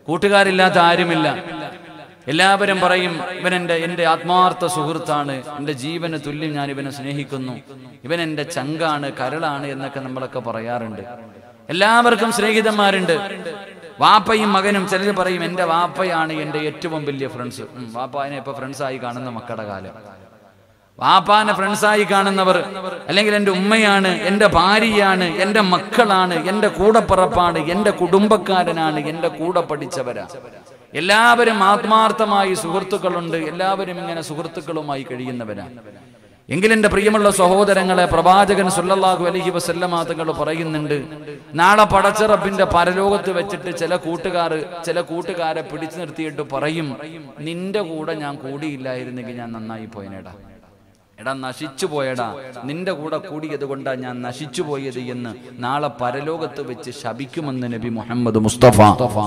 കൂട്ടുകാരില്ലാത്ത ആരുമില്ല എല്ലാവരും പറയും ഇവൻ എൻ്റെ എൻ്റെ ആത്മാർത്ഥ സുഹൃത്താണ് എൻ്റെ ജീവന് തുല്യം ഞാൻ ഇവനെ സ്നേഹിക്കുന്നു ഇവൻ എൻ്റെ ചങ്കാണ് കരളാണ് എന്നൊക്കെ നമ്മളൊക്കെ പറയാറുണ്ട് എല്ലാവർക്കും സ്നേഹിതന്മാരുണ്ട് വാപ്പയും മകനും ചിലർ പറയും എൻ്റെ വാപ്പയാണ് എൻ്റെ ഏറ്റവും വലിയ ഫ്രണ്ട്സ് വാപ്പാനെ ഇപ്പൊ ഫ്രണ്ട്സായി കാണുന്ന മക്കളുടെ കാലം വാപ്പാനെ ഫ്രണ്ട്സായി കാണുന്നവർ അല്ലെങ്കിൽ എൻ്റെ ഉമ്മയാണ് എൻ്റെ ഭാര്യയാണ് എൻ്റെ മക്കളാണ് എൻ്റെ കൂടപ്പിറപ്പാണ് എൻ്റെ കുടുംബക്കാരനാണ് എൻ്റെ കൂടെ പഠിച്ചവരാ എല്ലാവരും ആത്മാർത്ഥമായി സുഹൃത്തുക്കളുണ്ട് എല്ലാവരും ഇങ്ങനെ സുഹൃത്തുക്കളുമായി കഴിയുന്നവരാണ് എങ്കിലെന്റെ പ്രിയമുള്ള സഹോദരങ്ങളെ പ്രവാചകൻ സുല്ലല്ലാഹു അലൈഹി വസല്ലമ തങ്ങൾ പറയുന്നുണ്ട് നാളെ പടച്ചിറപ്പിന്റെ പരലോകത്ത് വെച്ചിട്ട് ചില കൂട്ടുകാർ ചില കൂട്ടുകാരെ പിടിച്ചു നിർത്തിയിട്ട് പറയും നിന്റെ കൂടെ ഞാൻ കൂടിയില്ലായിരുന്നെങ്കിൽ ഞാൻ നന്നായി പോയനേടാ എടാ നശിച്ചു പോയടാ നിന്റെ കൂടെ കൂടിയത് കൊണ്ടാ ഞാൻ നശിച്ചു പോയത് എന്ന് നാളെ പരലോകത്ത് വെച്ച് ശപിക്കുമെന്ന് നബി മുഹമ്മദ് മുസ്തഫ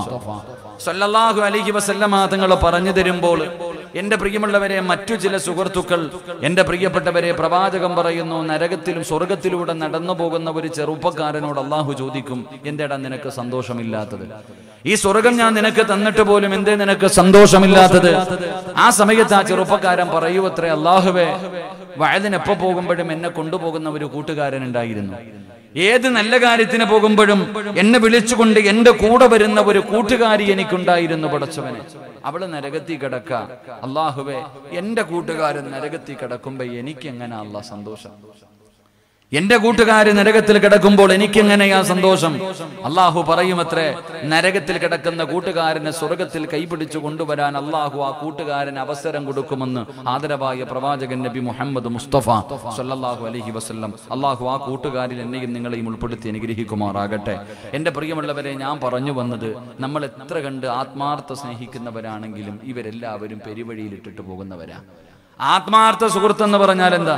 സല്ലല്ലാഹു അലൈഹി വസല്ലമ തങ്ങൾ പറഞ്ഞു തരുമ്പോൾ എന്റെ പ്രിയമുള്ളവരെ മറ്റു ചില സുഹൃത്തുക്കൾ എന്റെ പ്രിയപ്പെട്ടവരെ പ്രവാചകം പറയുന്നു നരകത്തിലും സ്വർഗത്തിലൂടെ നടന്നു പോകുന്ന ഒരു ചെറുപ്പക്കാരനോട് അള്ളാഹു ചോദിക്കും എന്തെടാ നിനക്ക് സന്തോഷമില്ലാത്തത് ഈ സ്വർഗം ഞാൻ നിനക്ക് തന്നിട്ട് പോലും എന്തേ നിനക്ക് സന്തോഷമില്ലാത്തത് ആ സമയത്ത് ആ ചെറുപ്പക്കാരൻ പറയൂ അത്രേ അള്ളാഹുവേ വയലിന് എപ്പോ പോകുമ്പോഴും എന്നെ കൊണ്ടുപോകുന്ന ഒരു കൂട്ടുകാരൻ ഉണ്ടായിരുന്നു ഏത് നല്ല കാര്യത്തിന് പോകുമ്പോഴും എന്നെ വിളിച്ചുകൊണ്ട് എന്റെ കൂടെ വരുന്ന ഒരു കൂട്ടുകാരി എനിക്കുണ്ടായിരുന്നു പടച്ചവനെ അവള് നരകത്തി കിടക്ക അള്ളാഹുവേ എന്റെ കൂട്ടുകാരൻ നരകത്തി കിടക്കുമ്പോ എനിക്ക് എങ്ങനെ അല്ല സന്തോഷം എന്റെ കൂട്ടുകാര് നരകത്തിൽ കിടക്കുമ്പോൾ എനിക്കെങ്ങനെയാ സന്തോഷം അള്ളാഹു പറയുമത്രേ നരകത്തിൽ കിടക്കുന്ന കൂട്ടുകാരനെ സ്വർഗത്തിൽ കൈപിടിച്ചു കൊണ്ടുവരാൻ അള്ളാഹു ആ കൂട്ടുകാരന് അവസരം കൊടുക്കുമെന്ന് ആദരവായ പ്രവാചകൻ നബി മുഹമ്മദ് മുസ്തഫ സല്ലല്ലാഹു അലൈഹി വസല്ലം അള്ളാഹു ആ കൂട്ടുകാരിൽ എന്നെയും നിങ്ങളെയും ഉൾപ്പെടുത്തി അനുഗ്രഹിക്കുമാറാകട്ടെ എന്റെ പ്രിയമുള്ളവരെ ഞാൻ പറഞ്ഞു വന്നത് നമ്മൾ എത്ര കണ്ട് ആത്മാർത്ഥ സ്നേഹിക്കുന്നവരാണെങ്കിലും ഇവരെല്ലാവരും പെരുവഴിയിലിട്ടിട്ട് പോകുന്നവരാ ആത്മാർത്ഥ സുഹൃത്ത് എന്ന് പറഞ്ഞാൽ എന്താ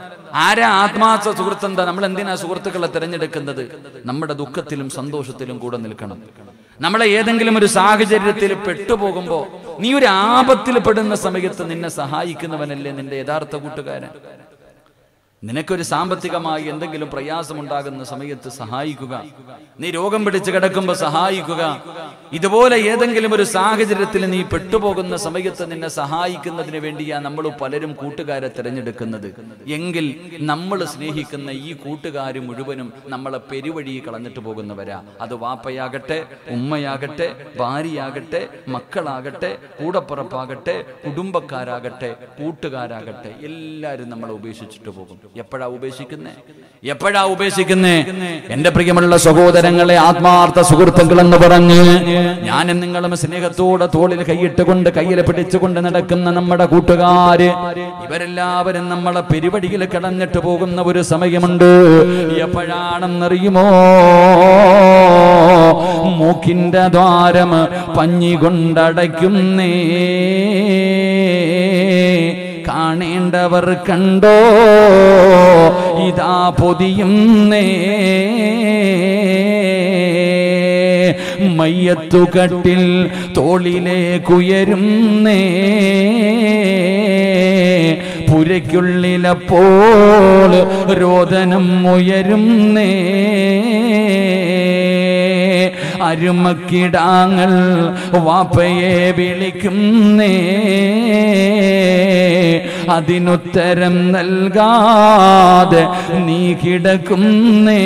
ആരാ ആത്മാർത്ഥ സുഹൃത്ത് എന്താ നമ്മൾ എന്തിനാ സുഹൃത്തുക്കളെ തിരഞ്ഞെടുക്കുന്നത് നമ്മുടെ ദുഃഖത്തിലും സന്തോഷത്തിലും കൂടെ നിൽക്കണം നമ്മളെ ഏതെങ്കിലും ഒരു സാഹചര്യത്തിൽ പെട്ടുപോകുമ്പോ നീ ഒരു ആപത്തിൽ പെടുന്ന സമയത്ത് നിന്നെ സഹായിക്കുന്നവനല്ലേ നിന്റെ യഥാർത്ഥ കൂട്ടുകാരൻ നിനക്കൊരു സാമ്പത്തികമായി എന്തെങ്കിലും പ്രയാസമുണ്ടാകുന്ന സമയത്ത് സഹായിക്കുക നീ രോഗം പിടിച്ച് കിടക്കുമ്പോൾ സഹായിക്കുക ഇതുപോലെ ഏതെങ്കിലും ഒരു സാഹചര്യത്തിൽ നീ പെട്ടുപോകുന്ന സമയത്ത് നിന്നെ സഹായിക്കുന്നതിന് വേണ്ടിയാ നമ്മൾ പലരും കൂട്ടുകാരെ തിരഞ്ഞെടുക്കുന്നത് എങ്കിൽ നമ്മൾ സ്നേഹിക്കുന്ന ഈ കൂട്ടുകാർ മുഴുവനും നമ്മളെ പെരുവഴി കളഞ്ഞിട്ട് പോകുന്നവരാ അത് വാപ്പയാകട്ടെ ഉമ്മയാകട്ടെ ഭാര്യയാകട്ടെ മക്കളാകട്ടെ കൂടപ്പുറപ്പാകട്ടെ കുടുംബക്കാരാകട്ടെ കൂട്ടുകാരാകട്ടെ എല്ലാവരും നമ്മളെ ഉപേക്ഷിച്ചിട്ട് പോകും എപ്പോഴാ ഉപേക്ഷിക്കുന്നേ എപ്പോഴാ ഉപേക്ഷിക്കുന്നേ എന്റെ പ്രിയമുള്ള സഹോദരങ്ങളെ ആത്മാർത്ഥ സുഹൃത്തുക്കൾ എന്ന് പറഞ്ഞ് ഞാനും നിങ്ങളും സ്നേഹത്തോടെ തോളിൽ കൈയിട്ടുകൊണ്ട് കയ്യിൽ പിടിച്ചുകൊണ്ട് നടക്കുന്ന നമ്മുടെ കൂട്ടുകാര് ഇവരെല്ലാവരും നമ്മളെ പെരുവടിയിൽ കിടന്നിട്ട് പോകുന്ന ഒരു സമയമുണ്ട് എപ്പോഴാണെന്നറിയുമോ മൂക്കിന്റെ ദ്വാരം പഞ്ഞി കൊണ്ടടയ്ക്കുന്നേ കാണേണ്ടവർ കണ്ടോ ഇതാ പൊതിയുന്നേ മയ്യത്തുകട്ടിൽ തോളിലേക്കുയരുന്നേ പുരയ്ക്കുള്ളിലപ്പോൾ രോദനം ഉയരുന്നേ അരുമക്കിടാങ്ങൾ വാപ്പയെ വിളിക്കുന്നേ അതിനുത്തരം നൽകാതെ നീ കിടക്കുന്നേ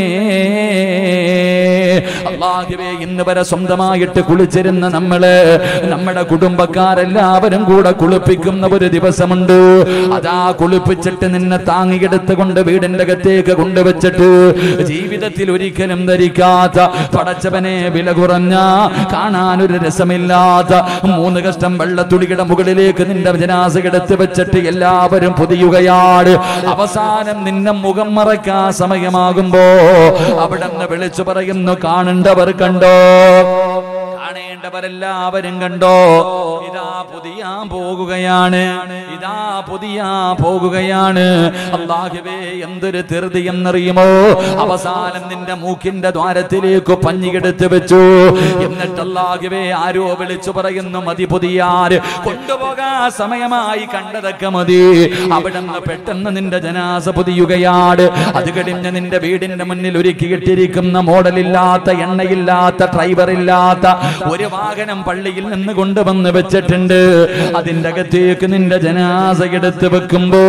അള്ളാഹുവേ ഇന്ന് വരെ സ്വന്തമായിട്ട് കുളിച്ചിരുന്ന നമ്മള് നമ്മുടെ കുടുംബക്കാരെല്ലാവരും കൂടെ കുളിപ്പിക്കുന്ന ഒരു ദിവസമുണ്ട് അതാ കുളിപ്പിച്ചിട്ട് നിന്നെ താങ്ങിയെടുത്തുകൊണ്ട് വീടിന്റെ അകത്തേക്ക് കൊണ്ടുവച്ചിട്ട് ജീവിതത്തിൽ ഒരിക്കലും ധരിക്കാത്ത പടച്ചവനെ വില കുറഞ്ഞ കാണാൻ ഒരു രസമില്ലാത്ത മൂന്ന് കഷ്ടം വെള്ളത്തുടിയുടെ മുകളിലേക്ക് നിന്റെ ജനാസ എടുത്ത് വെച്ചിട്ട് എല്ലാവരും പൊതിയുകയാണ് അവസാനം നിന്നെ മുഖം മറയ്ക്കാൻ സമയമാകുമ്പോ അവിടെ നിന്ന് വിളിച്ചു പറയുന്നു കാണേണ്ടവർ കണ്ടോ കാണേണ്ടവരെല്ലാവരും കണ്ടോ ഇതാ പുതിയാൻ പോകുകയാണ് ഇതാ പുതിയാൻ പോകുകയാണ് അള്ളാഹുവേ എന്തൊരു ധൃതി എന്നറിയുമോ അവസാനം നിന്റെ മൂക്കിന്റെ ദ്വാരത്തിലേക്ക് പഞ്ഞിയെടുത്ത് വെച്ചു എന്നിട്ട് അള്ളാഹുവേ ആരോ വിളിച്ചു പറയുന്നു മതി പുതിയാര് കൊണ്ടുപോകാൻ സമയമായി കണ്ടതൊക്കെ മതി അവിടെ നിന്ന് പെട്ടെന്ന് നിന്റെ ജനാസ പുതിയുകയാണ് അത് കഴിഞ്ഞ് നിന്റെ വീടിന്റെ മുന്നിൽ ഒരുക്കിയിട്ടിരിക്കുന്ന മോഡലില്ലാത്ത എണ്ണയില്ലാത്ത ഡ്രൈവർ ഇല്ലാത്ത ഒരു വാഹനം പള്ളിയിൽ നിന്ന് കൊണ്ടുവന്ന് വെച്ചിട്ടുണ്ട് അതിന്റെ അകത്തേക്ക് നിന്റെ ജനാസ എടുത്ത് വെക്കുമ്പോ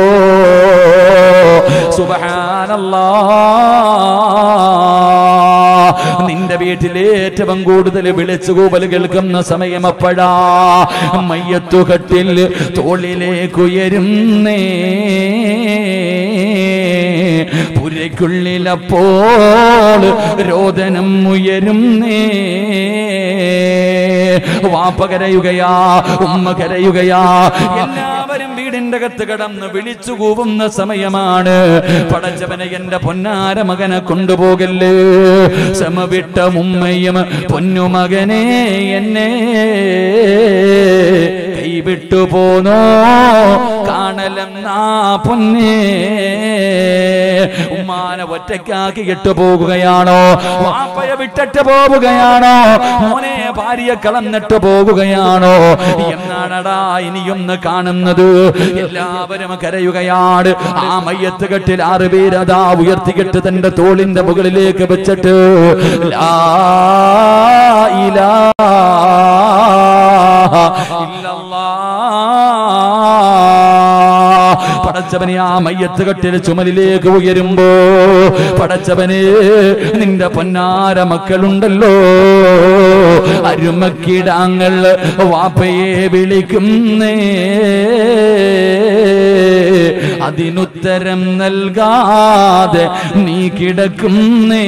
സുബഹാനല്ലാ നിന്റെ വീട്ടിൽ ഏറ്റവും കൂടുതൽ വിളിച്ചുകൂവൽ കേൾക്കുന്ന സമയം അപ്പഴാ മയ്യത്തുകട്ടിൽ തോളിലേക്കുയരുന്നേ പുരയ്ക്കുള്ളിലപ്പോൾ രോദനം ഉയരുന്നേ വാപ്പ കരയുകയാ ഉമ്മ കരയുകയാ എല്ലാവരും വീടിന്റെ അകത്ത് കടന്ന് വിളിച്ചു കൂവുന്ന സമയമാണ് പടച്ചവനെ എന്റെ പൊന്നാര മകനെ കൊണ്ടുപോകല്ലേ സമവിട്ട ഉമ്മയും പൊന്നുമകനെ എന്നെ കൈവിട്ടു പോന്നോ കാണലെന്നാ പൊന്നേ ഉമ്മാനെ ഒറ്റയ്ക്കാക്കി ഇട്ടു പോകുകയാണോ വാപ്പയെ വിട്ടിട്ട് പോവുകയാണോ മോനെ ഭാര്യയെ കളന്നിട്ട് പോകുകയാണോ എന്നാണടാ ഇനിയൊന്ന് കാണുന്നത് എല്ലാവരും കരയുകയാണ് ആ മയ്യത്ത് കെട്ടിൽ ആറ് പേരതാ ഉയർത്തിക്കെട്ട് തന്റെ തോളിന്റെ മുകളിലേക്ക് വെച്ചിട്ട് ലാ ഇലാഹ ഇല്ലല്ലാഹ് പടച്ചവനെ ആ മയ്യത്ത് കെട്ടിൽ ചുമലിലേക്ക് ഉയരുമ്പോ പടച്ചവനെ നിന്റെ പൊന്നാര മക്കളുണ്ടല്ലോ അരുമക്കിടാങ്ങൾ വാപ്പയെ വിളിക്കുന്നേ അതിനുത്തരം നൽകാതെ നീ കിടക്കുന്നേ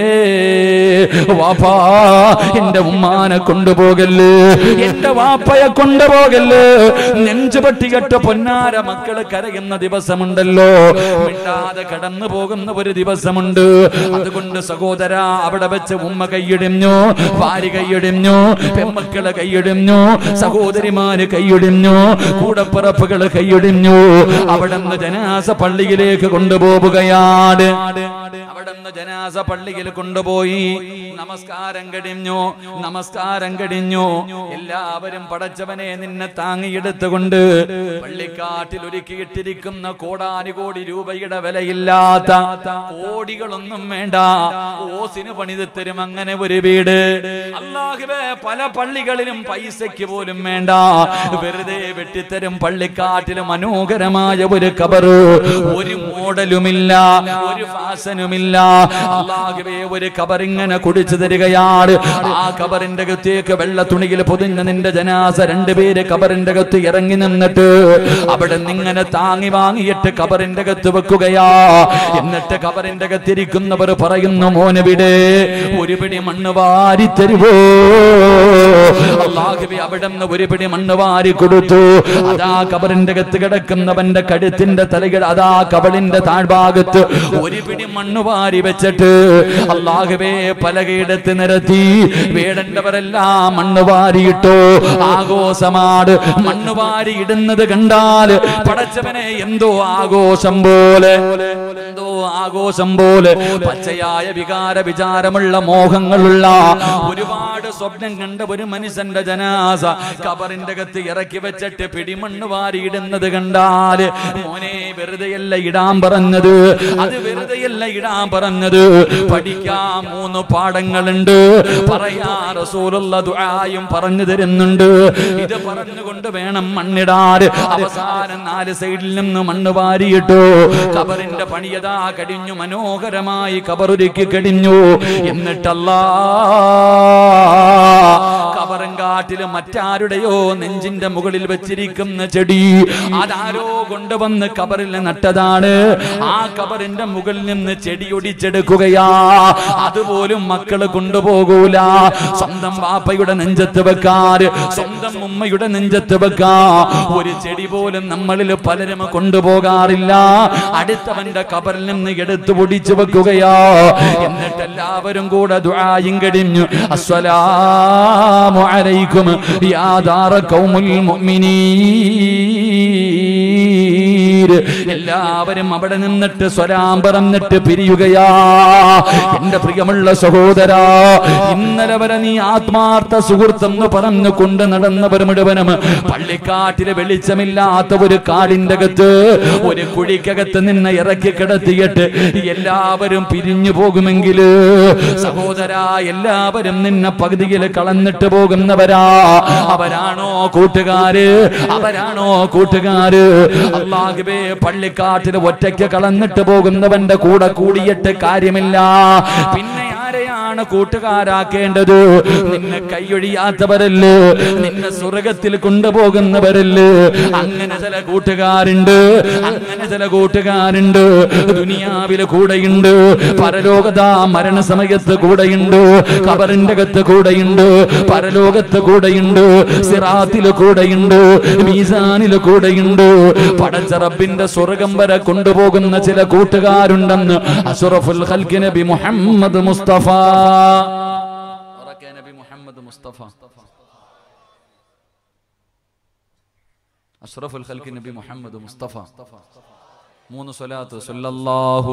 വാപ്പാ എന്റെ ഉമ്മാനെ കൊണ്ടുപോകല്ലേ എന്റെ വാപ്പയെ കൊണ്ടുപോകല്ലേ നെഞ്ചു പട്ടികെട്ട പൊന്നാര മക്കള് കരയുന്ന ദിവസമുണ്ടല്ലോ മിണ്ടാതെ കടന്നു പോകുന്ന ഒരു ദിവസമുണ്ട് അതുകൊണ്ട് സഹോദര അവിടെ വെച്ച് ഉമ്മ കൈയിടിഞ്ഞു ഭാര്യ കൈയിടിഞ്ഞു പെമ്മക്കള് കൈയിടിഞ്ഞു സഹോദരിമാര് കൈയിടിഞ്ഞു കൂടപ്പിറപ്പുകള് കൈയിടിഞ്ഞു അവിടെ നിന്ന് ജനാസ പള്ളിയിലേക്ക് കൊണ്ടുപോവുകയാണ് അവിടെ നിന്ന് ജനാസ പള്ളിയിൽ കൊണ്ടുപോയി നമസ്കാരം കടിഞ്ഞു നമസ്കാരം കടിഞ്ഞു എല്ലാവരും പടച്ചവനെ നിന്നെ താങ്ങിയെടുത്തുകൊണ്ട് പള്ളിക്കാട്ടിൽ ഒരുക്കിയിട്ടിരിക്കുന്ന കോടാനുകോടി രൂപയുടെ വിലയില്ലാത്ത കോടികളൊന്നും വേണ്ട ഓസിന് പണിത് തരും അങ്ങനെ ഒരു വീട് അല്ലാഹുവേ പല പള്ളികളിലും പൈസയ്ക്ക് പോലും വേണ്ട വെറുതെ വെട്ടിത്തരും പള്ളിക്കാട്ടിൽ മനോഹരമായ ഒരു കബറ് ഒരു മോഡലുമില്ല ഒരു ഫാഷനുമില്ല അല്ലാഹുവേ ഒരു കബർ ഇങ്ങനെ കുടിച്ചു തരികയാണ് ആ കബറിന്റെ അകത്തേക്ക് വെള്ള തുണിയിൽ പൊതിഞ്ഞ നിന്റെ ജനാസ രണ്ടുപേര് കബറിന്റെ അകത്ത് ഇറങ്ങി നിന്നിട്ട് അവിടെ നിങ്ങനെ താങ്ങി വാങ്ങിയിട്ട് കബറിന്റെ അകത്ത് വെക്കുകയാ എന്നിട്ട് കബറിന്റെ അകത്തിരിക്കുന്നവർ പറയുന്നു മോനവിടെ ഒരു പിടി മണ്ണ് വാരി തരുവോ അള്ളാഹുബി അവിടെ നിന്ന് ഒരു പിടി മണ്ണ് വാരി കൊടുത്തു അതാ കബറിന്റെ അകത്ത് കിടക്കുന്നവന്റെ കഴുത്തിന്റെ തലകൾ അതാ കബളിന്റെ താഴ്ഭാഗത്ത് ഒരു പിടി മണ്ണ് വാരി വെച്ചിട്ട് അള്ളാഹുബേ പലകയിടത്ത് നിരത്തി വേടേണ്ടവരെല്ലാം മണ്ണ് വാരിയിട്ടു ആഘോഷമാണ് മണ്ണ് വാരി ഇടുന്നത് കണ്ടാൽ പടച്ചവനെ എന്തോ ആഘോഷം പോലെ എന്തോ ആഘോഷം പോലെ പച്ചയായ വികാര വിചാരമുള്ള മോഹങ്ങളുള്ള ഒരുപാട് സ്വപ്നം കണ്ട ഒരു മനുഷ്യന്റെ ജനാസ കബറിന്റെ അകത്ത് ഇറക്കി വെച്ചിട്ട് പിടിമണ്ണ് വാരി ഇടുന്നത് കണ്ടാൽ മോനെ വെറുതെയല്ല ഇടാൻ പറഞ്ഞത് അത് വെറുതെയല്ല ഇടാൻ പറഞ്ഞത് പഠിക്കാൻ മൂന്ന് പാഠങ്ങളുണ്ട് പറയാ റസൂലുള്ള ദുആയും പറഞ്ഞു തരുന്നുണ്ട് ഇത് പറഞ്ഞുകൊണ്ട് വേണം മണ്ണിടാൻ അവസാനം നാല് സൈഡിൽ നിന്ന് മണ്ണ് വാരിയിട്ടു കബറിന്റെ പണിയതാ കടിഞ്ഞു മനോഹരമായി കബറൊരുക്കി കടിഞ്ഞു എന്നിട്ടല്ലാ കബറും കാട്ടില് മറ്റാരുടെയോ നെഞ്ചിന്റെ മുകളിൽ വെച്ചിരിക്കുന്ന ചെടി അതാരോ കൊണ്ടുവന്ന് കബറിൽ നട്ടതാണ് ആ കബറിന്റെ മുകളിൽ നിന്ന് ചെടി ഒടിച്ചെടുക്കുകയാ അതുപോലും മക്കള് കൊണ്ടുപോകൂല സ്വന്തം വാപ്പയുടെ നെഞ്ചത്ത് വെക്കാറ് സ്വന്തം ഉമ്മയുടെ നെഞ്ചത്ത് വെക്കാ ഒരു ചെടി പോലും നമ്മളിൽ പലരും കൊണ്ടുപോകാറില്ല അടുത്തവന്റെ കബറിൽ നിന്ന് എടുത്തു പൊടിച്ചു വെക്കുകയാ എന്നിട്ട് എല്ലാവരും കൂടെ ദുആയും കടിഞ്ഞു അസ്സലാമു അലൈക്കും യാ ദാറ ഖൗമുൽ മുഅ്മിനീൻ എല്ലാവരും അവിടെ നിന്നിട്ട് സ്വരാം പറഞ്ഞിട്ട് പിരിയുകയാ എന്റെ പ്രിയമുള്ള സഹോദരാ ഇന്നലെ വരെ നീ ആത്മാർത്ഥ സുഹൃത്തെന്ന് പറഞ്ഞു കൊണ്ട് നടന്നവർ മുഴുവനും പള്ളിക്കാട്ടിലെ വെളിച്ചമില്ലാത്ത ഒരു കാടിന്റെ അകത്ത് ഒരു കുഴിക്കകത്ത് നിന്നെ ഇറക്കി കിടത്തിയിട്ട് എല്ലാവരും പിരിഞ്ഞു പോകുമെങ്കിൽ സഹോദരാ എല്ലാവരും നിന്നെ പകുതിയിൽ കളഞ്ഞിട്ട് പോകുന്നവരാ അവരാണോ കൂട്ടുകാര് അവരാണോ കൂട്ടുകാര് അള്ളാഹുബേ പള്ളിക്കാട്ടിൽ ഒറ്റയ്ക്ക് കളഞ്ഞിട്ട് പോകുന്നവന്റെ കൂടെ കൂടിയിട്ട് കാര്യമില്ല പിന്നെ ആരെയാണ് കൂട്ടുകാരാക്കേണ്ടത് നിന്നെ കൈയൊഴിയാത്തവരല്ലേ നിന്നെ സ്വർഗത്തിൽ കൊണ്ടുപോകുന്നവരല്ലേ അങ്ങനെ ചില കൂട്ടുകാരുണ്ട് അങ്ങനെ ചില കൂട്ടുകാരുണ്ട് ദുനിയാവിലെ കൂടെയുണ്ട് പരലോകത മരണസമയത്ത് കൂടെയുണ്ട് കബറിന്റെ അകത്ത് കൂടെയുണ്ട് പരലോകത്ത് കൂടെയുണ്ട് സിറാത്തില് കൂടെയുണ്ട് മീസാനില് കൂടെയുണ്ട് പടച്ച റബ്ബിന്റെ സ്വർഗം വരെ കൊണ്ടുപോകുന്ന ചില കൂട്ടുകാരുണ്ടെന്ന് അഷറഫുൽ ഖൽഖി നബി മുഹമ്മദ് മുസ്തഫ ഉറക്കെ നബി മുഹമ്മദ് മുസ്തഫ അഷ്റഫുൽ ഖൽഖി നബി മുഹമ്മദ് മുസ്തഫ മൂന്ന് സ്വലാത്ത് സല്ലല്ലാഹു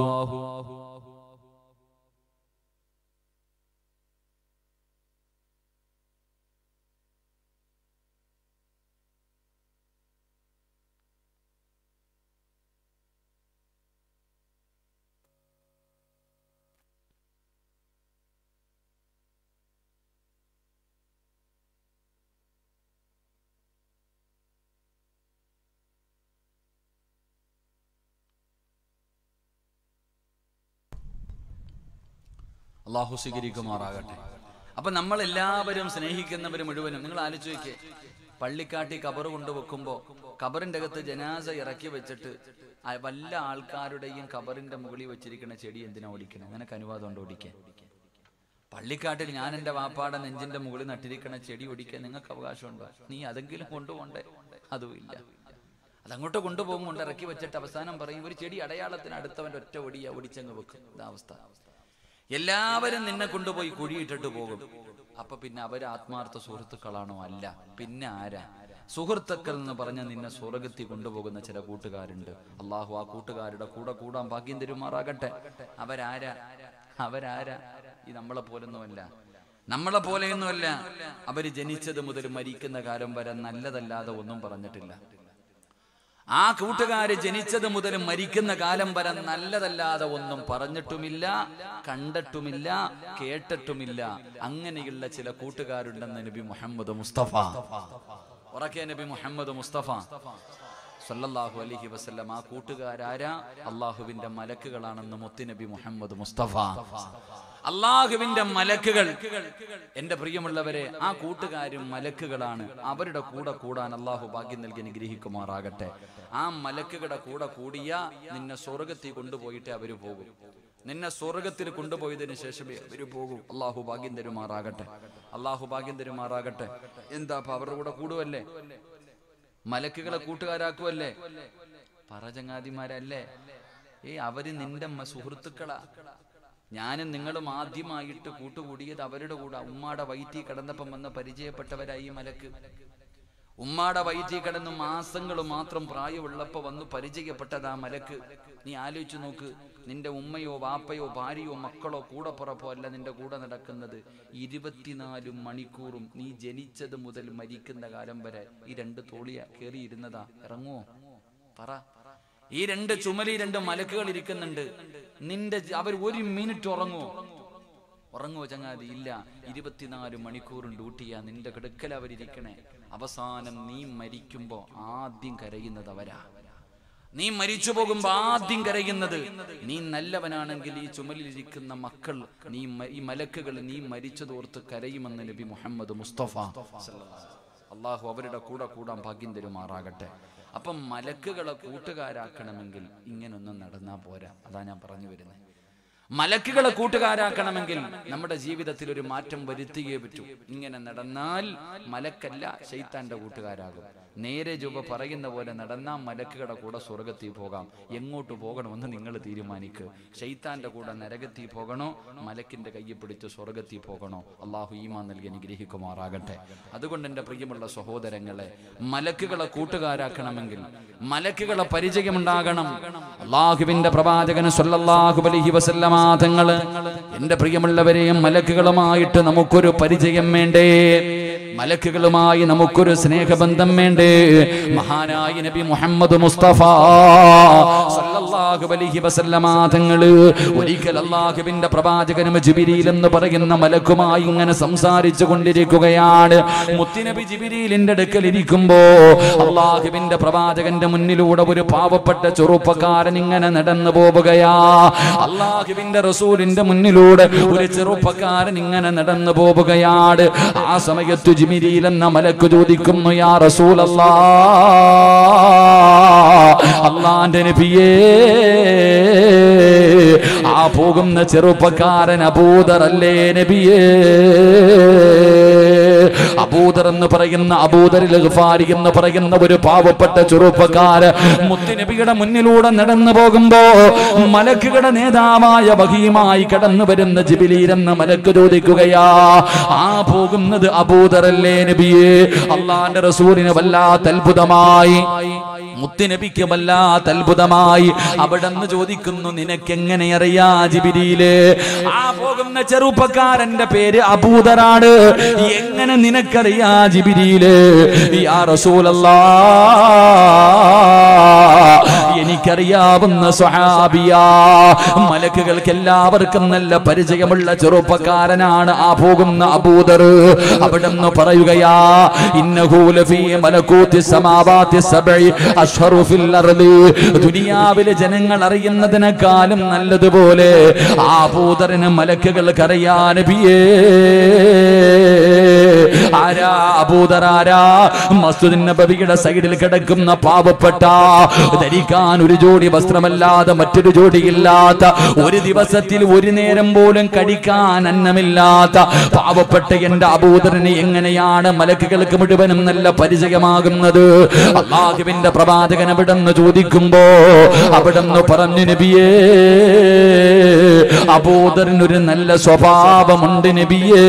അള്ളാഹു സ്വീകരിക്കുമാറാകട്ടെ അപ്പൊ നമ്മൾ എല്ലാവരും സ്നേഹിക്കുന്നവർ മുഴുവനും നിങ്ങൾ ആലോചിച്ച് നോക്കിയേ പള്ളിക്കാട്ടി കബർ കൊണ്ടുവെക്കുമ്പോ കബറിന്റെ അകത്ത് ജനാസ ഇറക്കി വെച്ചിട്ട് ആ വല്ല ആൾക്കാരുടെയും കബറിന്റെ മുകളിൽ വെച്ചിരിക്കുന്ന ചെടി എന്തിനാ ഓടിക്കണം നിനക്ക് അനുവാദം ഉണ്ടോ ഓടിക്കാൻ പള്ളിക്കാട്ടിൽ ഞാൻ എന്റെ വാപ്പാടെ നെഞ്ചിന്റെ മുകളിൽ നട്ടിരിക്കണ ചെടി ഒടിക്കാൻ നിങ്ങൾക്ക് അവകാശമുണ്ടോ നീ അതെങ്കിലും കൊണ്ടുപോണ്ടേ അതുമില്ല അതങ്ങോട്ട് കൊണ്ടുപോകും കൊണ്ട് ഇറക്കി വെച്ചിട്ട് അവസാനം പറയും ഒരു ചെടി അടയാളത്തിന് അടുത്തവന്റെ ഒറ്റ ഒടിയ ഒടിച്ചങ്ങ് വെക്കും ഇതാ അവസ്ഥ എല്ലാവരും നിന്നെ കൊണ്ടുപോയി കുഴിയിട്ടിട്ട് പോകും അപ്പൊ പിന്നെ അവര് ആത്മാർത്ഥ സുഹൃത്തുക്കളാണോ അല്ല പിന്നെ ആരാ സുഹൃത്തുക്കൾ എന്ന് പറഞ്ഞ നിന്നെ സ്വർഗത്തിൽ കൊണ്ടുപോകുന്ന ചില കൂട്ടുകാരുണ്ട് അള്ളാഹു ആ കൂട്ടുകാരുടെ കൂടെ കൂടാൻ ഭാഗ്യം തരുമാറാകട്ടെ അവരാരാ അവരാരാ ഈ നമ്മളെ പോലൊന്നുമല്ല നമ്മളെ പോലെയൊന്നുമല്ല അവര് ജനിച്ചത് മുതൽ മരിക്കുന്ന കാലം വരെ നല്ലതല്ലാതെ ഒന്നും പറഞ്ഞിട്ടില്ല ആ കൂട്ടുകാര് ജനിച്ചത് മുതൽ മരിക്കുന്ന കാലം വരെ നല്ലതല്ലാതെ ഒന്നും പറഞ്ഞിട്ടുമില്ല കണ്ടിട്ടുമില്ല കേട്ടിട്ടുമില്ല അങ്ങനെയുള്ള ചില കൂട്ടുകാരുണ്ടെന്ന് നബി മുഹമ്മദ് മുസ്തഫ ഉറക്കെ നബി മുഹമ്മദ് മുസ്തഫ സല്ലല്ലാഹു അലൈഹി വസല്ലം ആ കൂട്ടുകാരാരാ അള്ളാഹുവിന്റെ മലക്കുകളാണെന്ന് മുത്തുനബി മുഹമ്മദ് മുസ്തഫ അള്ളാഹുവിന്റെ മലക്കുകൾ എന്റെ പ്രിയമുള്ളവരെ ആ കൂട്ടുകാരും മലക്കുകളാണ് അവരുടെ കൂടെ കൂടാൻ അള്ളാഹു ഭാഗ്യം നൽകി അനുഗ്രഹിക്കുമാറാകട്ടെ ആ മലക്കുകളുടെ കൂടെ കൂടിയ നിന്നെ സ്വർഗത്തിൽ കൊണ്ടുപോയിട്ടേ അവര് പോകും നിന്നെ സ്വർഗത്തിൽ കൊണ്ടുപോയതിന് ശേഷമേ അവര് പോകും അള്ളാഹു ഭാഗ്യം തരുമാറാകട്ടെ അള്ളാഹു ഭാഗ്യം തരുമാറാകട്ടെ എന്താ അപ്പൊ അവരുടെ കൂടെ കൂടുവല്ലേ മലക്കുകളെ കൂട്ടുകാരാക്കുവല്ലേ പറചങ്ങാതിമാരല്ലേ ഏ അവര് നിന്റെ മ- സുഹൃത്തുക്കളാ ഞാനും നിങ്ങളും ആദ്യമായിട്ട് കൂട്ടുകൂടിയത് അവരുടെ കൂടെ ഉമ്മാടെ വയറ്റി കിടന്നപ്പം വന്ന് പരിചയപ്പെട്ടവരായി ഈ മലക്ക് ഉമ്മാടെ വയറ്റി കിടന്ന് മാസങ്ങൾ മാത്രം പ്രായമുള്ളപ്പോ വന്ന് പരിചയപ്പെട്ടത് ആ മലക്ക് നീ ആലോചിച്ചു നോക്ക് നിന്റെ ഉമ്മയോ വാപ്പയോ ഭാര്യയോ മക്കളോ കൂടപ്പുറപ്പോ അല്ല നിന്റെ കൂടെ നടക്കുന്നത് ഇരുപത്തിനാല് മണിക്കൂറും നീ ജനിച്ചത് മുതൽ മരിക്കുന്ന കാലം വരെ ഈ രണ്ട് തോളിയ കേറിയിരുന്നതാ ഇറങ്ങുവോ പറ ഈ രണ്ട് ചുമലി രണ്ട് മലക്കുകൾ ഇരിക്കുന്നുണ്ട് നിന്റെ ജ- അവർ ഒരു മിനിറ്റ് ഉറങ്ങുവോ ഉറങ്ങുവോ ചങ്ങാതി ഇല്ല ഇരുപത്തിനാല് മണിക്കൂറും ഡ്യൂട്ടിയാ നിന്റെ കിടക്കൽ അവരിയ്ക്കണേ അവസാനം നീ മരിക്കുമ്പോ ആദ്യം കരയുന്നത് അവരാ നീ മരിച്ചു പോകുമ്പോ ആദ്യം കരയുന്നത് നീ നല്ലവനാണെങ്കിൽ ഈ ചുമലിലിരിക്കുന്ന മക്കൾ നീ മ- ഈ മലക്കുകൾ നീ മരിച്ചതോർത്ത് കരയുമെന്ന് നബി മുഹമ്മദ് മുസ്തഫ അള്ളാഹു അവരുടെ കൂടെ കൂടാൻ ഭാഗ്യം തരുമാറാകട്ടെ അപ്പം മലക്കുകളെ കൂട്ടുകാരാക്കണമെങ്കിൽ ഇങ്ങനൊന്നും നടന്നാ പോരാ അതാ ഞാൻ പറഞ്ഞു വരുന്നത് മലക്കുകളെ കൂട്ടുകാരാക്കണമെങ്കിൽ നമ്മുടെ ജീവിതത്തിൽ ഒരു മാറ്റം വരുത്തിയേ പറ്റൂ ഇങ്ങനെ നടന്നാൽ മലക്കല്ല ശൈത്താന്റെ കൂട്ടുകാരാകും നേരെ ജുബ പറയുന്ന പോലെ നടന്നാൽ മലക്കുകളുടെ കൂടെ സ്വർഗത്തിൽ പോകാം എങ്ങോട്ട് പോകണമെന്ന് നിങ്ങൾ തീരുമാനിക്കുക ഷെയ്ത്താന്റെ കൂടെ നരകത്തിൽ പോകണോ മലക്കിന്റെ കയ്യിൽ പിടിച്ച് സ്വർഗത്തിൽ പോകണോ അള്ളാഹു ഈമാ നൽകി അനുഗ്രഹിക്കുമാറാകട്ടെ അതുകൊണ്ട് എൻ്റെ പ്രിയമുള്ള സഹോദരങ്ങളെ മലക്കുകളെ കൂട്ടുകാരാക്കണമെങ്കിൽ മലക്കുകളെ പരിചയമുണ്ടാകണം അള്ളാഹുവിന്റെ പ്രവാചകന് സല്ലല്ലാഹു അലൈഹി വസല്ലമ തങ്ങള് എൻ്റെ പ്രിയമുള്ളവരെയും മലക്കുകളുമായിട്ട് നമുക്കൊരു പരിചയം വേണ്ടേ മലക്കുകളുമായി നമുക്കൊരു സ്നേഹബന്ധം വേണ്ടേ മഹാനായ നബി മുഹമ്മദ് മുസ്തഫ സല്ലല്ലാഹു അലൈഹി വസല്ലമ തങ്ങള് ഒരിക്കൽ അള്ളാഹുവിന്റെ പ്രവാചകനും ജിബിരിയിൽ എന്ന് പറയുന്ന മലക്കുമായി ഇങ്ങനെ സംസാരിച്ചു കൊണ്ടിരിക്കുകയാണ് മുത്തിനബി ജിബിരിയിലിന്റെ അടുക്കൽ ഇരിക്കുമ്പോ അള്ളാഹുവിന്റെ പ്രവാചകന്റെ മുന്നിലൂടെ ഒരു പാവപ്പെട്ട ചെറുപ്പക്കാരൻ ഇങ്ങനെ നടന്നു പോവുകയാ അള്ളാഹുവിന്റെ റസൂലിന്റെ മുന്നിലൂടെ ഒരു ചെറുപ്പക്കാരൻ ഇങ്ങനെ നടന്നു പോവുകയാണ് ആ സമയത്ത് ജിമിരിയിൽ എന്ന മലക്ക് ചോദിക്കുന്നു യാ റസൂൽ അള്ളാന്റെ നബിയേ ആ പോകുന്ന ചെറുപ്പക്കാരൻ അബൂദറല്ലേ നബിയേ അബൂദർ എന്ന് പറയുന്ന അബൂദറിൽ ഗഫാരി എന്ന് പറയുന്ന ഒരു പാവപ്പെട്ട ചെറുപ്പക്കാര് മുത്തുനബിയുടെ മുന്നിലൂടെ നടന്നു പോകുമ്പോ മലക്കുകളുടെ നേതാവായ ബഹിയുമായി കടന്നു വരുന്ന ജിബിലീർ എന്ന മലക്ക് ചോദിക്കുകയാ ആ പോകുന്നത് അബൂദറല്ലേ നബിയെ അള്ളാന്റെ റസൂലിന് വല്ലാത്ത അത്ഭുതമായി മുത്തുനബിക്ക് വല്ലാത്ത അത്ഭുതമായി അവിടെ നിന്ന് ചോദിക്കുന്നു നിനക്കെങ്ങനെ അറിയാ ജിബിരിയില് ആ പോകുന്ന ചെറുപ്പക്കാരന്റെ പേര് അബൂദറാണ് എങ്ങനെ നിനക്കറിയാ ജിബിരിയില് യാ റസൂലല്ലാ എനിക്കറിയാവുന്ന സ്വഹാബിയാ മലക്കുകൾക്ക് എല്ലാവർക്കും നല്ല പരിചയമുള്ള ചെറുപ്പക്കാരനാണ് ആ പോകുന്ന അബൂദർ അവിടെ നിന്ന് പറയുകയാ ഇന്നഹൂലഫീ മലക്കൂത്തി സമാവാത്തി സബഇ അഷ്ഹറു ഫിൽ അർളി ദുനിയാവിലെ ജനങ്ങൾ അറിയുന്നതിനേക്കാളും നല്ലതുപോലെ ആ ഭൂതറിന് മലക്കുകൾക്ക് അറിയാ നബിയേ ആരാ അബൂദറാരാ മസ്ജിദ് നബവിയുടെ സൈഡിൽ കിടക്കുന്ന പാവപ്പെട്ട ധരിക്കാൻ ഒരു ജോഡി വസ്ത്രമല്ലാതെ മറ്റൊരു ജോഡിയില്ലാത്ത ഒരു ദിവസത്തിൽ ഒരു നേരം പോലും കഴിക്കാൻ അന്നമില്ലാത്ത പാവപ്പെട്ട എന്റെ അബൂദറിന് എങ്ങനെയാണ് മലക്കുകൾക്ക് മുഴുവനും നല്ല പരിചയമാകുന്നത് അള്ളാഹുവിന്റെ പ്രവാചകൻ അവിടെ നിന്ന് ചോദിക്കുമ്പോ അവിടെ നിന്ന് പറഞ്ഞു നബിയേ അബൂദറിനൊരു നല്ല സ്വഭാവമുണ്ട് നബിയേ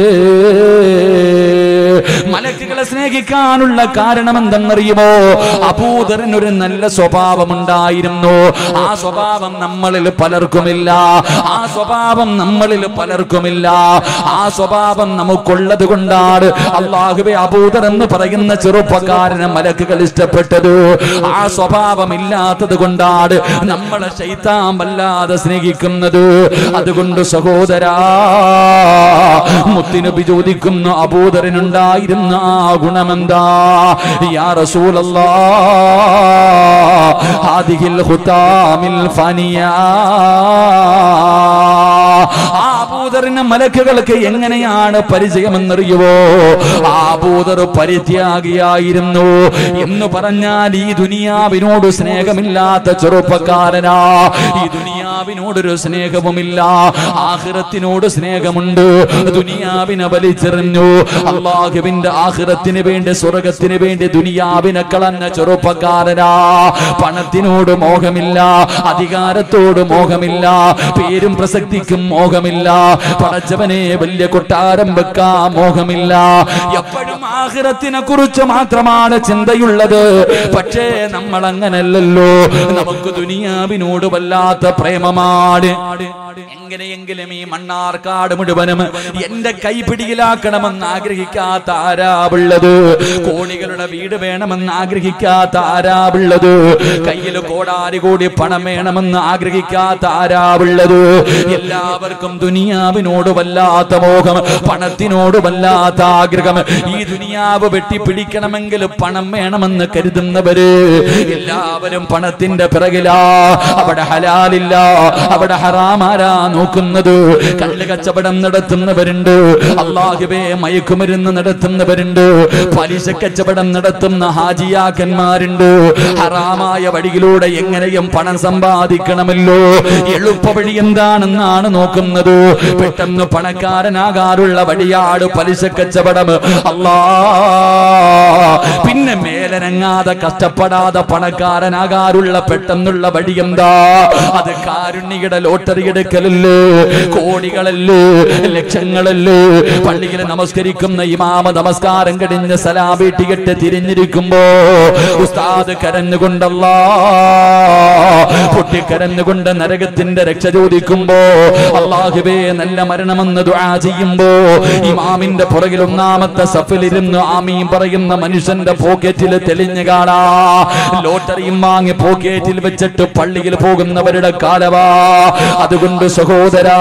മലക്കുകളെ സ്നേഹിക്കാനുള്ള കാരണം എന്തെന്നറിയുമോ അബൂദറിനൊരു നല്ല സ്വഭാവമുണ്ടായിരുന്നു ആ സ്വഭാവം നമ്മളിൽ പലർക്കുമില്ല ആ സ്വഭാവം നമ്മളിൽ പലർക്കുമില്ല ആ സ്വഭാവം നമുക്കുള്ളത് കൊണ്ടാണ് അള്ളാഹുബെ അബൂദർ എന്ന് പറയുന്ന ചെറുപ്പക്കാരനെ മലക്കുകൾ ഇഷ്ടപ്പെട്ടത് ആ സ്വഭാവം ഇല്ലാത്തത് കൊണ്ടാണ് നമ്മളെ ശൈത്താൻ വല്ലാതെ സ്നേഹിക്കുന്നത് അതുകൊണ്ട് സഹോദരാ മുത്തിനബി ചോദിക്കുന്നു അബൂദറിനുണ്ടായിരുന്ന ആ ഗുണമെന്താ യാ റസൂലല്ലാ ഹാദിഹിൽ ഖുതാമിൽ ഫനിയാ ആ അബൂദറിന് മലക്കുകൾക്ക് എങ്ങനെയാണ് പരിചയമെന്നറിയുവോ ആ അബൂദർ പരിത്യാഗിയായിരുന്നു എന്ന് പറഞ്ഞാൽ ഈ ദുനിയാവിനോട് സ്നേഹമില്ലാത്ത ചെറുപ്പക്കാരനാ ഈ ദുനിയാവിനോടൊരു സ്നേഹവുമില്ല ആഹ്റത്തിനോട് സ്നേഹമുണ്ട് ദുനിയാവിനെ വലിച്ചെറിഞ്ഞു അള്ളാഹുവിന്റെ ആഹ്റത്തിന് വേണ്ടി സ്വർഗത്തിന് വേണ്ടി ദുനിയാവിനെ കളഞ്ഞ ചെറുപ്പക്കാരനാ പണത്തിനോട് മോഹമില്ല അധികാരത്തോട് മോഹമില്ല പേരും പ്രസക്തിക്കും മോഹമില്ല പടച്ചവനെ വലിയ കൊട്ടാരം വെക്കാൻ മോഹമില്ല എപ്പോഴും ആഹ്റത്തിനെ കുറിച്ച് മാത്രമാണ് ചിന്തയുള്ളത് പക്ഷേ നമ്മൾ അങ്ങനല്ലല്ലോ നമുക്ക് ദുനിയാവിനോട് വല്ലാത്ത പ്രേമമാണ് എങ്ങനെയെങ്കിലും ഈ മണ്ണാർക്കാട് മുഴുവനും എന്റെ കൈപിടിയിലാക്കണമെന്ന് ആഗ്രഹിക്കാത്ത ആരാവുള്ളത് കോടികളുടെ വീട് വേണമെന്ന് ആഗ്രഹിക്കാത്ത ആരാവുള്ളത് കയ്യിൽ കോടാരി കോടി പണം വേണമെന്ന് ആഗ്രഹിക്കാത്ത ആരാവുള്ളത് എല്ലാവർക്കും ദുനിയാ ദുനിയാവിനോട് വല്ലാത്ത മോഹം പണത്തിനോട് വല്ലാത്ത ആഗ്രഹം ഈ ദുനിയാവ് വെട്ടിപ്പിടിക്കണമെങ്കിൽ പണം വേണമെന്ന് കരുതുന്നവര് എല്ലാവരും പണത്തിന്റെ പിറകിലാ അവിടെ ഹലാലില്ല അവിടെ ഹറാമാരാ നോക്കുന്നത് കള്ള് കച്ചവടം നടത്തുന്നവരുണ്ട് അള്ളാഹുബേ മയക്കുമരുന്ന് നടത്തുന്നവരുണ്ട് പലിശ കച്ചവടം നടത്തുന്ന ഹാജിയാക്കന്മാരുണ്ട് ഹറാമായ വഴിയിലൂടെ എങ്ങനെയും പണം സമ്പാദിക്കണമല്ലോ എളുപ്പ വഴി എന്താണെന്നാണ് നോക്കുന്നത് പെട്ടെന്ന് പണക്കാരനാകാറുള്ള വഴിയാട് പലിശ കച്ചവടം അല്ലാ പിന്നെ മേലനങ്ങാതെ കഷ്ടപ്പെടാതെ പണക്കാരനാകാറുള്ള പെട്ടെന്നുള്ള വഴി എന്താ അത് കാരുണ്യയുടെ ലോട്ടറി എടുക്കലല്ലേ കോടികളല്ലേ ലക്ഷങ്ങളല്ലേ പള്ളിയിൽ നമസ്കരിക്കുന്ന ഇമാമ നമസ്കാരം കഴിഞ്ഞ് സലാ വീട്ടിയിട്ട് തിരിഞ്ഞിരിക്കുമ്പോ ഉസ്താദ് കരഞ്ഞുകൊണ്ടല്ല പൊട്ടിക്കരഞ്ഞുകൊണ്ട് നരകത്തിന്റെ രക്ഷ ചോദിക്കുമ്പോ അള്ളാഹുബേ നല്ല മരണമെന്ന് ദുആ ചെയ്യുമ്പോ ഇമാമിന്റെ പുറകിൽ ഒന്നാമത്തെ സഫിലിരുന്ന് ആമീൻ പറയുന്ന മനുഷ്യന്റെ പോക്കറ്റിൽ തെളിഞ്ഞു കാണാ ലോട്ടറിയും വാങ്ങി പോക്കറ്റിൽ വെച്ചിട്ട് പള്ളിയിൽ പോകുന്നവരുടെ കാലവാ അതുകൊണ്ട് സഹോദരാ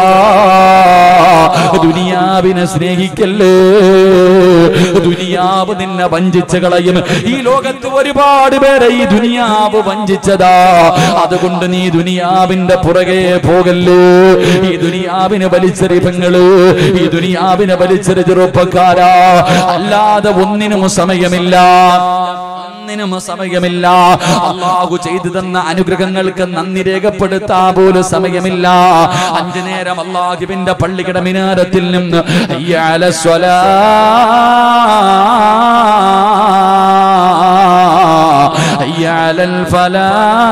ദുനിയാവിനെ സ്നേഹിക്കല്ലേ ദുനിയാവ് നിന്നെ വഞ്ചിച്ച് കളയും ഈ ലോകത്ത് ഒരുപാട് പേരെ ഈ ദുനിയാവ് വഞ്ചിച്ചതാ അതുകൊണ്ട് നീ ദുനിയാവിന്റെ പുറകെ പോകല്ലേ ഈ ദുനിയാവിന് വലിച്ചെറി പെങ്ങള് ഈ ദുനിയാവിനെ വലിച്ചെറി ചെറുപ്പക്കാരാ അല്ലാതെ ഒന്നിനും സമയമില്ല ഒന്നിനും സമയമില്ല അള്ളാഹു ചെയ്തു തന്ന അനുഗ്രഹങ്ങൾക്ക് നന്ദി രേഖപ്പെടുത്താ പോലും സമയമില്ല അഞ്ചു നേരം അള്ളാഹുവിന്റെ പള്ളിയുടെ മിനാരത്തിൽ നിന്ന് അയ്യാല സ്വലാ അയ്യാലൽ ഫലാ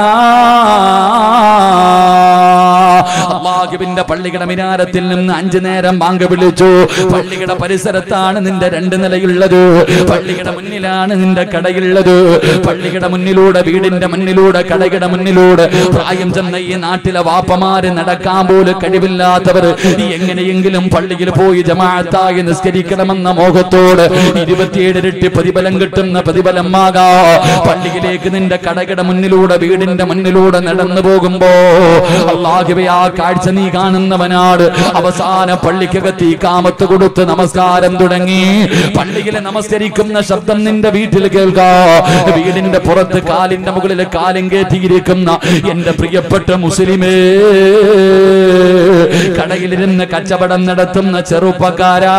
അള്ളാഹുവിന്റെ പള്ളിയുടെ മിനാരത്തിൽ നിന്ന് അഞ്ചു നേരം ബാങ്ക് വിളിച്ചു പള്ളിയുടെ പരിസരത്താണ് നിന്റെ രണ്ട് നിലയുള്ളത് പള്ളിയുടെ മുന്നിലാണ് നിന്റെ കടയുള്ളത് പള്ളിയുടെ മുന്നിലൂടെ വീടിന്റെ മുന്നിലൂടെ കടയുടെ മുന്നിലൂടെ പ്രായം ചെന്ന ഈ നാട്ടിലെ വാപ്പമാര് നടക്കാൻ പോലും കഴിവില്ലാത്തവർ എങ്ങനെയെങ്കിലും പള്ളിയിൽ പോയി ജമാഅത്തായി നിസ്കരിക്കണമെന്ന മോഹത്തോട് ഇരുപത്തിയേഴ് ഇരട്ടി പ്രതിഫലം കിട്ടുന്ന പ്രതിഫലമാകാ പള്ളിയിലേക്ക് നിന്റെ കടയുടെ മുന്നിലൂടെ വീടിന്റെ മുന്നിലൂടെ നടന്നു പോകുമ്പോ അള്ളാഹുവെ ആ കാഴ്ച നീ കാണുന്നവനാട് അവസാന പള്ളിക്കകത്ത് ഈ കാമത്ത് കൊടുത്ത് നമസ്കാരം തുടങ്ങി പള്ളിയിലെ നമസ്കരിക്കുന്ന ശബ്ദം നിന്റെ വീട്ടിൽ കേൾക്കാ വീടിന്റെ പുറത്ത് കാലിന്റെ മുകളിൽ കാലും കയറ്റിയിരിക്കുന്ന എന്റെ പ്രിയപ്പെട്ട മുസ്ലിമേ കടയിലിരുന്ന് കച്ചവടം നടത്തുന്ന ചെറുപ്പക്കാരാ